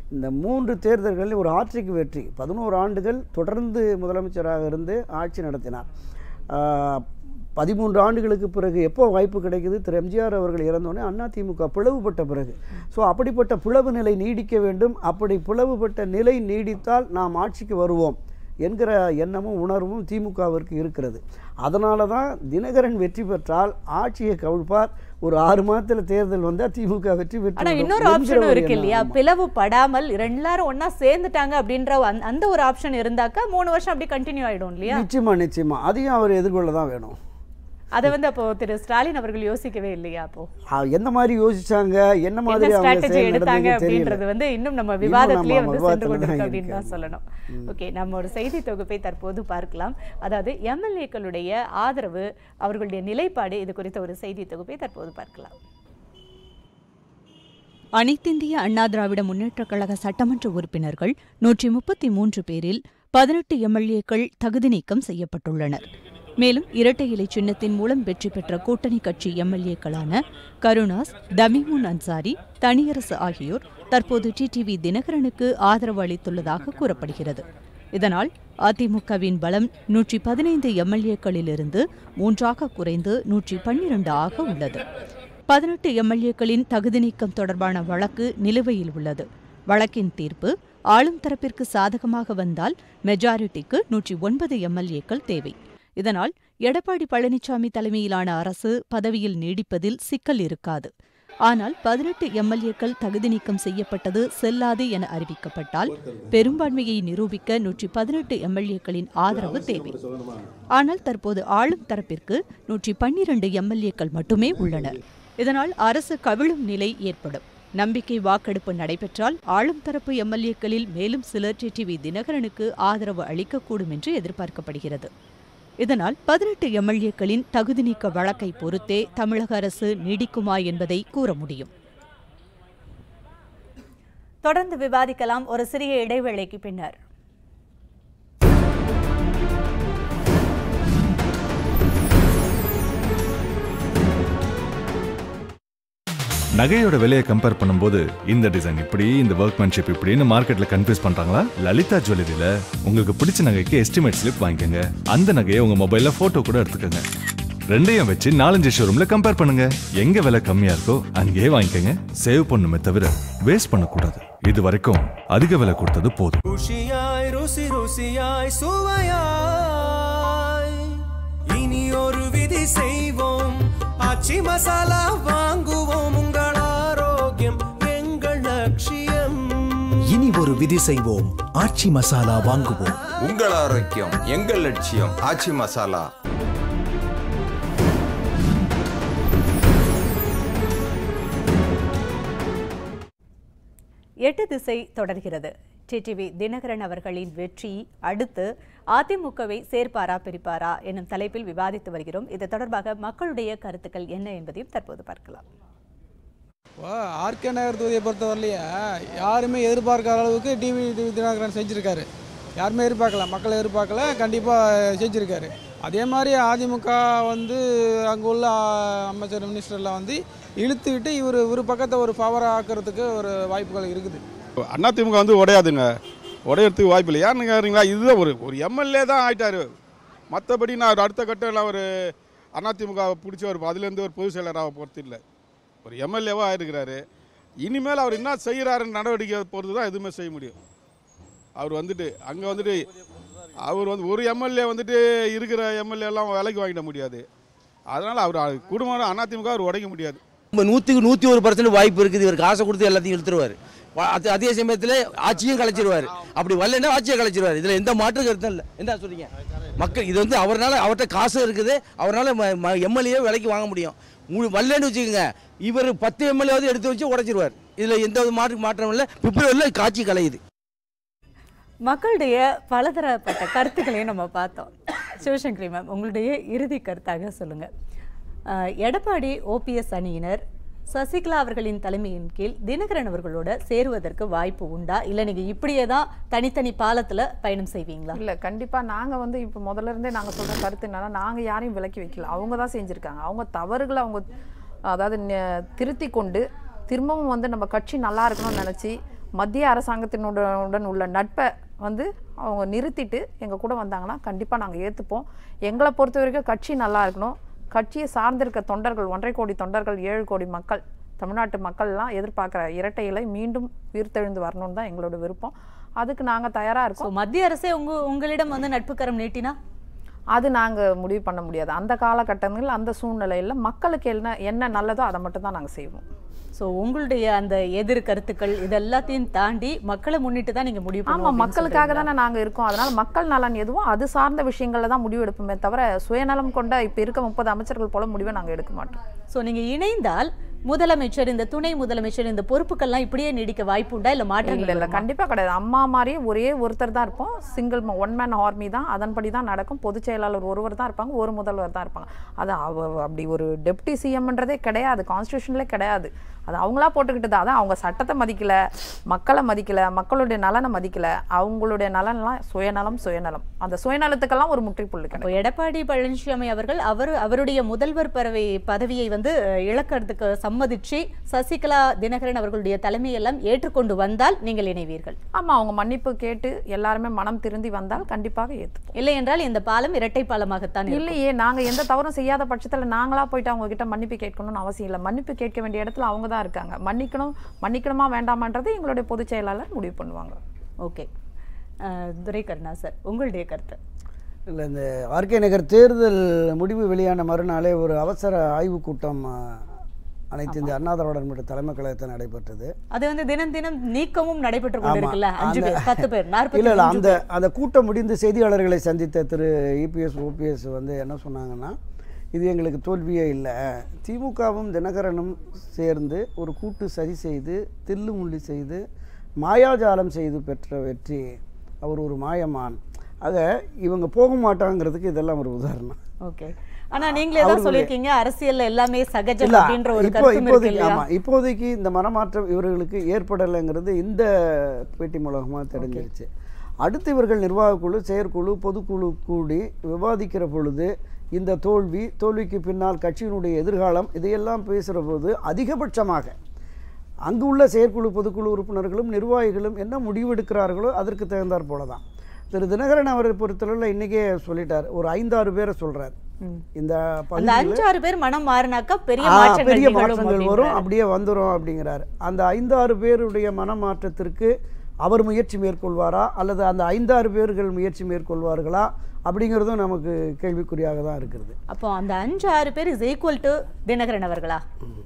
இந்த மூன்று தேர்தல்களில் ஒரு ஆட்சிக்கு வெற்றி பதினோரு ஆண்டுகள் தொடர்ந்து முதலமைச்சராக இருந்து ஆட்சி நடத்தினார் ஆஹ், பதிமூன்று ஆண்டுகளுக்கு பிறகு எப்போ வாய்ப்பு கிடைக்குது திரு எம்ஜிஆர் அவர்கள் இறந்தோடனே அதிமுக பிளவுபட்ட பிறகு ஸோ அப்படிப்பட்ட பிளவு நிலை நீடிக்க வேண்டும் அப்படி பிளவுபட்ட நிலை நீடித்தால் நாம் ஆட்சிக்கு வருவோம் என்கிற எண்ணமும் உணர்வும் திமுகவிற்கு இருக்கிறது அதனால தான் தினகரன் வெற்றி பெற்றால் ஆட்சியை கவிழ்ப்பார் ஒரு ஆறு மாதத்துல தேர்தல் வந்தால் திமுக வெற்றி பெற்று ஆனா விடும் இன்னொரு என்கிற ஆப்ஷனும் ஒரு இருக்கு எண்ணம். இல்லையா பிளவு படாமல் ரெண்டு எல்லாரும் ஒண்ணா சேர்ந்துட்டாங்க அப்படின்ற அந்த- அந்த ஒரு ஆப்ஷன் இருந்தாக்கா மூணு வருஷம் அப்படி கண்டினியூ ஆயிடும் இல்லையா நிச்சயமா நிச்சயமா அதையும் அவர் எதிர்கொள்ள தான் வேணும் அதை வந்து அப்போ திரு ஸ்டாலின் அவர்கள் யோசிக்கவே இல்லையா அப்போ ஆ, என்ன மாதிரி யோசிச்சாங்க என்ன என்ன மாதிரி அவங்க ஸ்ட்ராட்டஜி செயல் எடுத்தாங்க நடந்ததுன்னு தெரியல அப்படின்றது வந்து இன்னும் நம்ம இன்னும் விவாதத்திலேயே நம்ம வந்து சென்று விவாதத்துல கொண்டிருக்கு தான் அப்படின்னு தான் இருக்கு. சொல்லணும் ஓகே நம்ம ஒரு செய்தி தொகுப்பை தற்போது பார்க்கலாம் அதாவது எம்எல்ஏக்களுடைய ஆதரவு அவர்களுடைய நிலைப்பாடு இது குறித்த ஒரு செய்தி தொகுப்பை தற்போது பார்க்கலாம் அனைத்திந்திய அண்ணா திராவிட முன்னேற்றக் கழக சட்டமன்ற உறுப்பினர்கள் நூற்றி முப்பத்தி மூன்று பேரில் பதினெட்டு எம்எல்ஏக்கள் தகுதி நீக்கம் செய்யப்பட்டுள்ளனர் மேலும் இரட்டை இலை சின்னத்தின் மூலம் வெற்றி பெற்ற கூட்டணி கட்சி எம்எல்ஏக்களான கருணாஸ் தமிமுன் அன்சாரி தனியரசு ஆகியோர் தற்போது டிடிவி தினகரனுக்கு ஆதரவு அளித்துள்ளதாக கூறப்படுகிறது இதனால் அதிமுகவின் பலம் நூற்றி பதினைந்து எம்எல்ஏக்களிலிருந்து மூன்றாக குறைந்து நூற்றி பன்னிரண்டு ஆக உள்ளது பதினெட்டு எம்எல்ஏக்களின் தகுதி நீக்கம் தொடர்பான வழக்கு நிலுவையில் உள்ளது வழக்கின் தீர்ப்பு ஆளும் தரப்பிற்கு சாதகமாக வந்தால் மெஜாரிட்டிக்கு நூற்றி ஒன்பது எம்எல்ஏக்கள் தேவை இதனால் எடப்பாடி பழனிசாமி தலைமையிலான அரசு பதவியில் நீடிப்பதில் சிக்கல் இருக்காது ஆனால் பதினெட்டு எம்எல்ஏக்கள் தகுதி நீக்கம் செய்யப்பட்டது செல்லாது என அறிவிக்கப்பட்டால் பெரும்பான்மையை நிரூபிக்க நூற்றி பதினெட்டு எம்எல்ஏக்களின் ஆதரவு தேவை ஆனால் தற்போது ஆளும் தரப்பிற்கு நூற்றி பன்னிரண்டு எம்எல்ஏக்கள் மட்டுமே உள்ளனர் இதனால் அரசு கவிழும் நிலை ஏற்படும் நம்பிக்கை வாக்கெடுப்பு நடைபெற்றால் ஆளும் தரப்பு எம்எல்ஏக்களில் மேலும் சிலர் டிடிவி தினகரனுக்கு ஆதரவு அளிக்கக்கூடும் என்று எதிர்பார்க்கப்படுகிறது இதனால் பதினெட்டு எம்எல்ஏக்களின் தகுதி நீக்க வழக்கை பொறுத்தே தமிழக அரசு நீடிக்குமா என்பதை கூற முடியும் தொடர்ந்து விவாதிக்கலாம் ஒரு சிறிய இடைவேளைக்கு பின்னர் நகையோட விலையை கம்பேர் பண்ணும்போது இந்த டிசைன் இப்படி இந்த ஒர்க்மேன்ஷிப் இப்படின்னு மார்க்கெட்ல கன்ஃபியூஸ் பண்றாங்களா லலிதா ஜுவல்லரியில உங்களுக்கு பிடிச்ச நகைக்கு எஸ்டிமேட் ஸ்லிப் வாங்கிக்கோங்க அந்த நகையை உங்க மொபைல்ல போட்டோ கூட எடுத்துக்கோங்க ரெண்டையும் வச்சு நாலஞ்சு ஷோரூம்ல கம்பேர் பண்ணுங்க எங்க விலை கம்மியா இருக்கோ அங்கேயே வாங்கிக்கோங்க சேவ் பண்ணுமே தவிர வேஸ்ட் பண்ணக்கூடாது இது வரைக்கும் அதிக விலை கொடுத்தது போதும் ருசியாய் ருசி ருசியாய் சுவையாய் இனி ஒரு விதி செய்வோம் ஆச்சி மசாலா வாங்குவோம் உங்கள் ஆரோக்கியம் எங்கள் லட்சியம் இனி ஒரு விதி செய்வோம் ஆச்சி மசாலா வாங்குவோம் உங்கள் ஆரோக்கியம் எங்கள் லட்சியம் ஆச்சி மசாலா எட்டு திசை தொடர்கிறது டிடிவி தினகரன் அவர்களின் வெற்றி அடுத்து அதிமுகவை சேர்ப்பாரா பிரிப்பாரா எனும் தலைப்பில் விவாதித்து வருகிறோம் இது தொடர்பாக மக்களுடைய கருத்துக்கள் என்ன என்பதையும் தற்போது பார்க்கலாம் இப்போ ஆர்கே நகர் தொகுதியை பொறுத்தவரையிலேயே யாருமே எதிர்பார்க்காத அளவுக்கு டிவி டிவி தினகரன் செஞ்சுருக்காரு யாருமே எதிர்பார்க்கல மக்கள் எதிர்பார்க்கல கண்டிப்பாக செஞ்சுருக்காரு அதே மாதிரி அதிமுக வந்து அங்கே உள்ள ஆ, அமைச்சர் மினிஸ்டர்லாம் வந்து இழுத்துக்கிட்டு இவர் ஒரு பக்கத்தை ஒரு பவராக ஆக்கிறதுக்கு ஒரு வாய்ப்புகள் இருக்குது அதிமுக வந்து உடையாதுங்க உடையறதுக்கு வாய்ப்பு இல்லை யாருன்னு கேட்குறீங்களா இதுதான் ஒரு ஒரு எம்எல்ஏ தான் ஆயிட்டாரு மற்றபடி நான் ஒரு அடுத்த கட்டம் ஒரு அதிமுக பிடிச்ச ஒரு அதுலேருந்து ஒரு பொதுச் செயலராக போகிறது இல்லை ஒரு எம்எல்ஏவாக ஆயிருக்கிறாரு இனிமேல் அவர் என்ன செய்கிறாருன்னு நடவடிக்கை பொறுத்து தான் எதுவுமே செய்ய முடியும் அவர் வந்துட்டு அங்கே வந்துட்டு அவர் வந்து ஒரு எம்எல்ஏ வந்துட்டு இருக்கிற எம்எல்ஏ எல்லாம் விலைக்கு வாங்கிட முடியாது அதனால் அவர் குடும்பம் அதிமுக அவர் உடைக்க முடியாது நம்ம நூற்றுக்கு நூற்றி ஒரு பர்சன்ட் வாய்ப்பு இருக்குது இவர் காசை கொடுத்து எல்லாத்தையும் இழுத்துருவார் வா- அது அதே சமயத்தில் ஆட்சியும் கலைச்சிருவார் அப்படி வரலைன்னா ஆட்சியை கலைச்சிருவார் இதில் எந்த மாற்று கருத்தும் இல்லை என்ன சொல்றீங்க மக்கள் இது வந்து அவரால் அவர்கிட்ட காசு இருக்குது அவரால் எம்எல்ஏ விலைக்கு வாங்க முடியும் மு- வரலன்னு வச்சுக்கோங்க இவர் பத்து எம்எல்ஏவாவது எடுத்து வச்சு உடைச்சிருவார் இதில் எந்த ஒரு மாற்று மாற்றம் இல்லை பிப்ரவரியில் காட்சி கலையுது மக்களுடைய பலதரப்பட்ட கருத்துக்களையும் நம்ம பார்த்தோம் சிவசங்கரி மேம் உங்களுடைய இறுதி கருத்தாக சொல்லுங்க அஹ், எடப்பாடி ஓபிஎஸ் அணியினர் சசிகலா அவர்களின் தலைமையின் கீழ் தினகரன் அவர்களோட சேருவதற்கு வாய்ப்பு உண்டா இல்லை நீங்க இப்படியே தான் தனித்தனி பாலத்துல பயணம் செய்வீங்களா இல்ல கண்டிப்பா நாங்க வந்து இப்போ முதல்ல இருந்தே நாங்க சொல்ற கருத்து என்னன்னா நாங்க யாரையும் விலக்கி வைக்கல அவங்க தான் செஞ்சிருக்காங்க அவங்க தவறுகளை அவங்க அதாவது நெ- திருத்தி கொண்டு திரும்பவும் வந்து நம்ம கட்சி நல்லா இருக்கணும்னு நினைச்சு மத்திய அரசாங்கத்தினுடன் உள்ள நட்பை வந்து அவங்க நிறுத்திட்டு எங்கள் கூட வந்தாங்கன்னா கண்டிப்பாக நாங்கள் ஏற்றுப்போம் எங்களை பொறுத்த வரைக்கும் கட்சி நல்லா இருக்கணும் கட்சியை சார்ந்திருக்க தொண்டர்கள் ஒன்றரை கோடி தொண்டர்கள் ஏழு கோடி மக்கள் தமிழ்நாட்டு மக்கள்லாம் எதிர்பார்க்குற இரட்டை இலை மீண்டும் உயிர்த்தெழுந்து வரணும்னு தான் எங்களோட விருப்பம் அதுக்கு நாங்கள் தயாராக இருக்கோம் மத்திய அரசே உங்க உங்களிடம் வந்து நட்புக்கரம் நீட்டினா அது நாங்கள் முடிவு பண்ண முடியாது அந்த காலகட்டங்களில் அந்த சூழ்நிலையில் மக்களுக்கு என்ன என்ன நல்லதோ அதை மட்டும் தான் நாங்கள் செய்வோம் ஸோ உங்களுடைய அந்த எதிர் கருத்துக்கள் இது எல்லாத்தையும் தாண்டி மக்களை முன்னிட்டு தான் நீங்க முடிவு ஆமா பண்ணணும் மக்களுக்காக தானே நாங்க இருக்கோம் அதனால மக்கள் நலன் எதுவும் அது சார்ந்த விஷயங்கள்ல தான் முடிவு எடுப்போமே தவிர சுயநலம் கொண்ட இப்ப இருக்க முப்பது அமைச்சர்கள் போல முடிவை நாங்க எடுக்க மாட்டோம் ஸோ நீங்க இணைந்தால் முதலமைச்சர் இந்த துணை முதலமைச்சர் இந்த பொறுப்புக்கெல்லாம் இப்படியே நீடிக்க வாய்ப்பு உண்டா இல்ல இல்ல மாற்றங்கள் இல்ல வருமா? கண்டிப்பா கிடையாது அம்மா மாதிரியே ஒரே ஒருத்தர் தான் இருப்போம் சிங்கிள் ஒன் மேன் ஆர்மி தான் அதன்படி தான் நடக்கும் பொதுச் செயலாளர் ஒருவர் தான் இருப்பாங்க ஒரு முதல்வர் தான் இருப்பாங்க அது அவ அப்படி ஒரு டெப்டி சிஎம்ன்றதே கிடையாது கான்ஸ்டியூஷன்லேயே கிடையாது அது அவங்களா போட்டுக்கிட்டது அதான் அவங்க சட்டத்தை மதிக்கல மக்களை மதிக்கல மக்களுடைய நலனை மதிக்கல அவங்களுடைய நலன்லாம் சுயநலம் சுயநலம் அந்த சுயநலத்துக்கெல்லாம் ஒரு முற்றுப்புள்ளி இப்போ கிடையாது எடப்பாடி பழனிசாமி அவர்கள் அவர் அவருடைய முதல்வர் பறவை பதவியை வந்து அஹ், இழக்கிறதுக்கு சம்மதிச்சு சசிகலா தினகரன் அவர்களுடைய தலைமையெல்லாம் ஏற்றுக்கொண்டு வந்தால் நீங்கள் இணைவீர்கள் ஆமா அவங்க மன்னிப்பு கேட்டு எல்லாருமே மனம் திருந்தி வந்தால் கண்டிப்பாக ஏற்றுப்போம் இல்லை என்றால் இந்த பாலம் இரட்டை பாலமாகத்தான் இருக்கும். இல்லையே நாங்க எந்த தவறும் செய்யாத பட்சத்துல நாங்களா போயிட்டு அவங்க கிட்ட மன்னிப்பு கேட்கணும்னு அவசியம் இல்லை மன்னிப்பு கேட்க வேண்டிய இடத்துல அவங்க தான் இருக்காங்க மன்னிக்கணும் மன்னிக்கணுமா வேண்டாமான்றது எங்களுடைய பொதுச் செயலாளர் முடிவு பண்ணுவாங்க ஓகே துரை கருணா சார் உங்களுடைய கருத்து இல்லை இந்த ஆர்கே நகர் தேர்தல் முடிவு வெளியான மறுநாளே ஒரு அவசர ஆய்வுக் கூட்டம் ஆ, அனைத்து இந்திய அண்ணா திராவிடர் முன்னேற்ற தலைமை கழகத்தில் நடைபெற்றது அது வந்து தினம் தினம் நீக்கமும் நடைபெற்று ஆமா. கொண்டிருக்குல்ல அஞ்சு அந்த- பேர் பத்து பேர் நாற்பத்தி இல்ல இல்ல மூன்று அந்த பேர். அந்த கூட்டம் முடிந்து செய்தியாளர்களை சந்தித்த திரு இபிஎஸ் ஓபிஎஸ் வந்து என்ன சொன்னாங்கன்னா இது எங்களுக்கு தோல்வியே இல்லை திமுகவும் தினகரனும் சேர்ந்து ஒரு கூட்டு சதி செய்து தில்லு முள்ளி செய்து மாயாஜாலம் செய்து பெற்ற வெற்றி அவர் ஒரு மாயமான் ஆக இவங்க போக மாட்டாங்கிறதுக்கு இதெல்லாம் ஒரு உதாரணம் ஓகே ஆனா நீங்களே தான் அவர்களுடைய- சொல்லியிருக்கீங்க அரசியல்ல எல்லாமே சகஜம் இல்ல, அப்படின்ற ஒரு இப்போ கருத்தும் இருக்கு இப்போதைக்கு இல்லையா ஆமா இப்போதைக்கு இந்த மனமாற்றம் இவர்களுக்கு ஏற்படலைங்கிறது இந்த பேட்டி மூலமாக தெரிஞ்சிருச்சு அடுத்து இவர்கள் நிர்வாகக்குழு செயற்குழு பொதுக்குழு கூடி விவாதிக்கிற பொழுது இந்த தோல்வி தோல்விக்கு பின்னால் கட்சியினுடைய எதிர்காலம் இதையெல்லாம் பேசுகிற போது அதிகபட்சமாக அங்கு உள்ள செயற்குழு பொதுக்குழு உறுப்பினர்களும் நிர்வாகிகளும் என்ன முடிவெடுக்கிறார்களோ அதற்கு தகுந்தாற் போல தான் திரு தினகரன் அவரை பொறுத்தளவில் இன்றைக்கே சொல்லிட்டார் ஒரு ஐந்தாறு பேரை சொல்கிறார் ம். இந்த அந்த பகுதியில- அஞ்சு ஆறு பேர் மனம் மாறினாக்கா பெரிய ஆ, மாற்றங்கள் பெரிய நிகழும் மாற்றங்கள் வரும் அப்படின்றாரு. அப்படியே வந்துரும் அப்படிங்கிறார் அந்த ஐந்தாறு பேருடைய மனமாற்றத்திற்கு அவர் முயற்சி மேற்கொள்வாரா அல்லது அந்த ஐந்தாறு பேர்கள் முயற்சி மேற்கொள்வார்களா அப்படிங்கிறதும் நமக்கு கேள்விக்குறியாக தான் இருக்கிறது அப்போ அந்த அஞ்சு ஆறு பேர் இஸ் ஈக்குவல் டு தினகரன் அவர்களா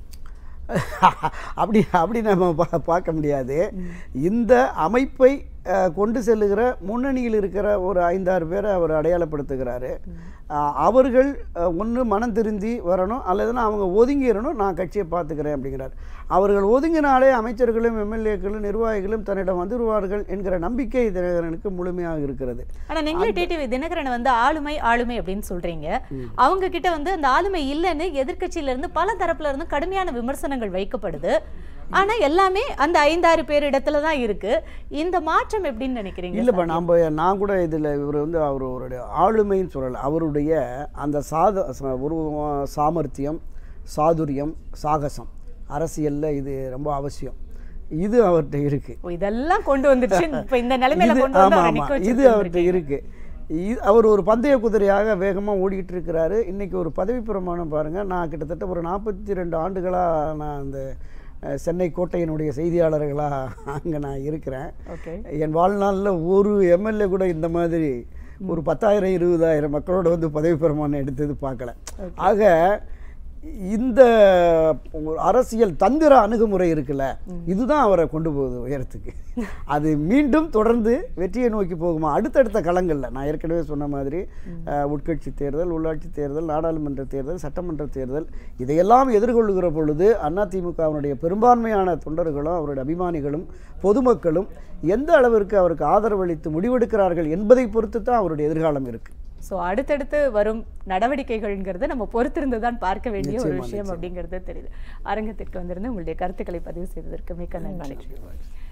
அப்படி அப்படி நம்ம பா- பார்க்க முடியாது இந்த அமைப்பை அஹ், கொண்டு செல்லுகிற முன்னணியில் இருக்கிற ஒரு ஐந்தாறு பேரை அவர் அடையாளப்படுத்துகிறாரு அஹ், அவர்கள் ஒன்று மனம் திருந்தி வரணும் அல்லதுன்னா அவங்க ஒதுங்கிடணும் நான் கட்சியை பார்த்துக்கிறேன் அப்படிங்கிறார் அவர்கள் ஒதுங்கினாலே அமைச்சர்களும் எம்எல்ஏக்களும் நிர்வாகிகளும் தன்னிடம் வந்துருவார்கள் என்கிற நம்பிக்கை தினகரனுக்கு முழுமையாக இருக்கிறது ஆனா நீங்களே டிடிவி தினகரன் வந்து ஆளுமை ஆளுமை அப்படின்னு சொல்றீங்க அவங்க கிட்ட வந்து அந்த ஆளுமை இல்லைன்னு எதிர்க்கட்சியில இருந்து பல தரப்புல இருந்து கடுமையான விமர்சனங்கள் வைக்கப்படுது ஆனா எல்லாமே அந்த ஐந்தாறு பேர் இடத்துல தான் இருக்கு இந்த மாற்றம் எப்படின்னு நினைக்கிறீங்க இல்லைப்பா நாம் நான் கூட இதில் இவர் வந்து அவர் அவருடைய ஆளுமைன்னு சொல்லலை அவருடைய அந்த சாத ச- ஒரு சாமர்த்தியம் சாதுரியம் சாகசம் அரசியலில் இது ரொம்ப அவசியம் இது அவர்கிட்ட இருக்கு ஓ, இதெல்லாம் கொண்டு வந்துருச்சு இப்ப இந்த நிலைமையில இது- கொண்டு வந்து ஆமா, அவரை ஆமா. நிக்க இது வச்சிருக்காரு. அவர்கிட்ட இருக்கு இது- அவர் ஒரு பந்தய குதிரையாக வேகமாக ஓடிட்டு இருக்கிறாரு இன்னைக்கு ஒரு பதவி பிரமாணம் பாருங்க நான் கிட்டத்தட்ட ஒரு நாற்பத்தி ரெண்டு ஆண்டுகளாக நான் அந்த அஹ், சென்னை கோட்டையினுடைய செய்தியாளர்களாக அங்கே நான் இருக்கிறேன் ஓகே என் வாழ்நாளில் ஒரு எம்எல்ஏ கூட இந்த மாதிரி ஒரு பத்தாயிரம் இருபதாயிரம் மக்களோட வந்து பதவி பிரமாணம் எடுத்தது பார்க்கல ஆக இந்த ஒரு அரசியல் தந்திர அணுகுமுறை இருக்குல்ல இதுதான் அவரை கொண்டு போகுது உயரத்துக்கு அது மீண்டும் தொடர்ந்து வெற்றியை நோக்கி போகுமா அடுத்தடுத்த களங்களில் நான் ஏற்கனவே சொன்ன மாதிரி அஹ், உட்கட்சி தேர்தல் உள்ளாட்சி தேர்தல் நாடாளுமன்ற தேர்தல் சட்டமன்ற தேர்தல் இதையெல்லாம் எதிர்கொள்ளுகிற பொழுது அதிமுகவினுடைய பெரும்பான்மையான தொண்டர்களும் அவருடைய அபிமானிகளும் பொதுமக்களும் எந்த அளவிற்கு அவருக்கு ஆதரவளித்து முடிவெடுக்கிறார்கள் என்பதை பொறுத்து தான் அவருடைய எதிர்காலம் இருக்கு ஸோ அடுத்தடுத்து வரும் நடவடிக்கைகள்ங்கிறது நம்ம பொறுத்திருந்து தான் பார்க்க வேண்டிய ஒரு நிச்சயமா, விஷயம் நிச்சயமா. அப்படிங்கிறது தெரியுது அரங்கத்திற்கு வந்திருந்து உங்களுடைய கருத்துக்களை பதிவு செய்ததற்கு மிக்க நன்றி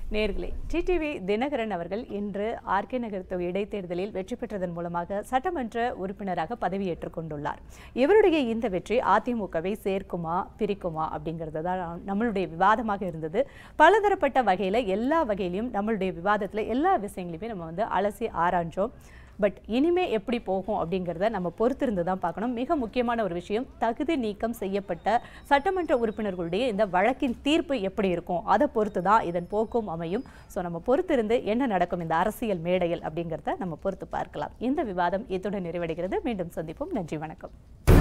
நேர்களே டிடிவி தினகரன் அவர்கள் இன்று ஆர்கே நகர் தொகுதி இடைத்தேர்தலில் வெற்றி பெற்றதன் மூலமாக சட்டமன்ற உறுப்பினராக பதவியேற்றுக் கொண்டுள்ளார் இவருடைய இந்த வெற்றி அதிமுகவை சேர்க்குமா பிரிக்குமா அப்படிங்கிறது தான் நம்மளுடைய விவாதமாக இருந்தது பலதரப்பட்ட வகையில் எல்லா வகையிலையும் நம்மளுடைய விவாதத்தில் எல்லா விஷயங்களையுமே நம்ம வந்து அலசி ஆராய்ஞ்சோம் பட் இனிமே எப்படி போகும் அப்படிங்கிறத நம்ம பொறுத்திருந்து தான் பார்க்கணும் மிக முக்கியமான ஒரு விஷயம் தகுதி நீக்கம் செய்யப்பட்ட சட்டமன்ற உறுப்பினர்களுடைய இந்த வழக்கின் தீர்ப்பு எப்படி இருக்கும் அதை பொறுத்து தான் இதன் போக்கும் அமையும் ஸோ நம்ம பொறுத்திருந்து என்ன நடக்கும் இந்த அரசியல் மேடையில் அப்படிங்கிறத நம்ம பொறுத்து பார்க்கலாம் இந்த விவாதம் இத்துடன் நிறைவடைகிறது மீண்டும் சந்திப்போம் நன்றி வணக்கம்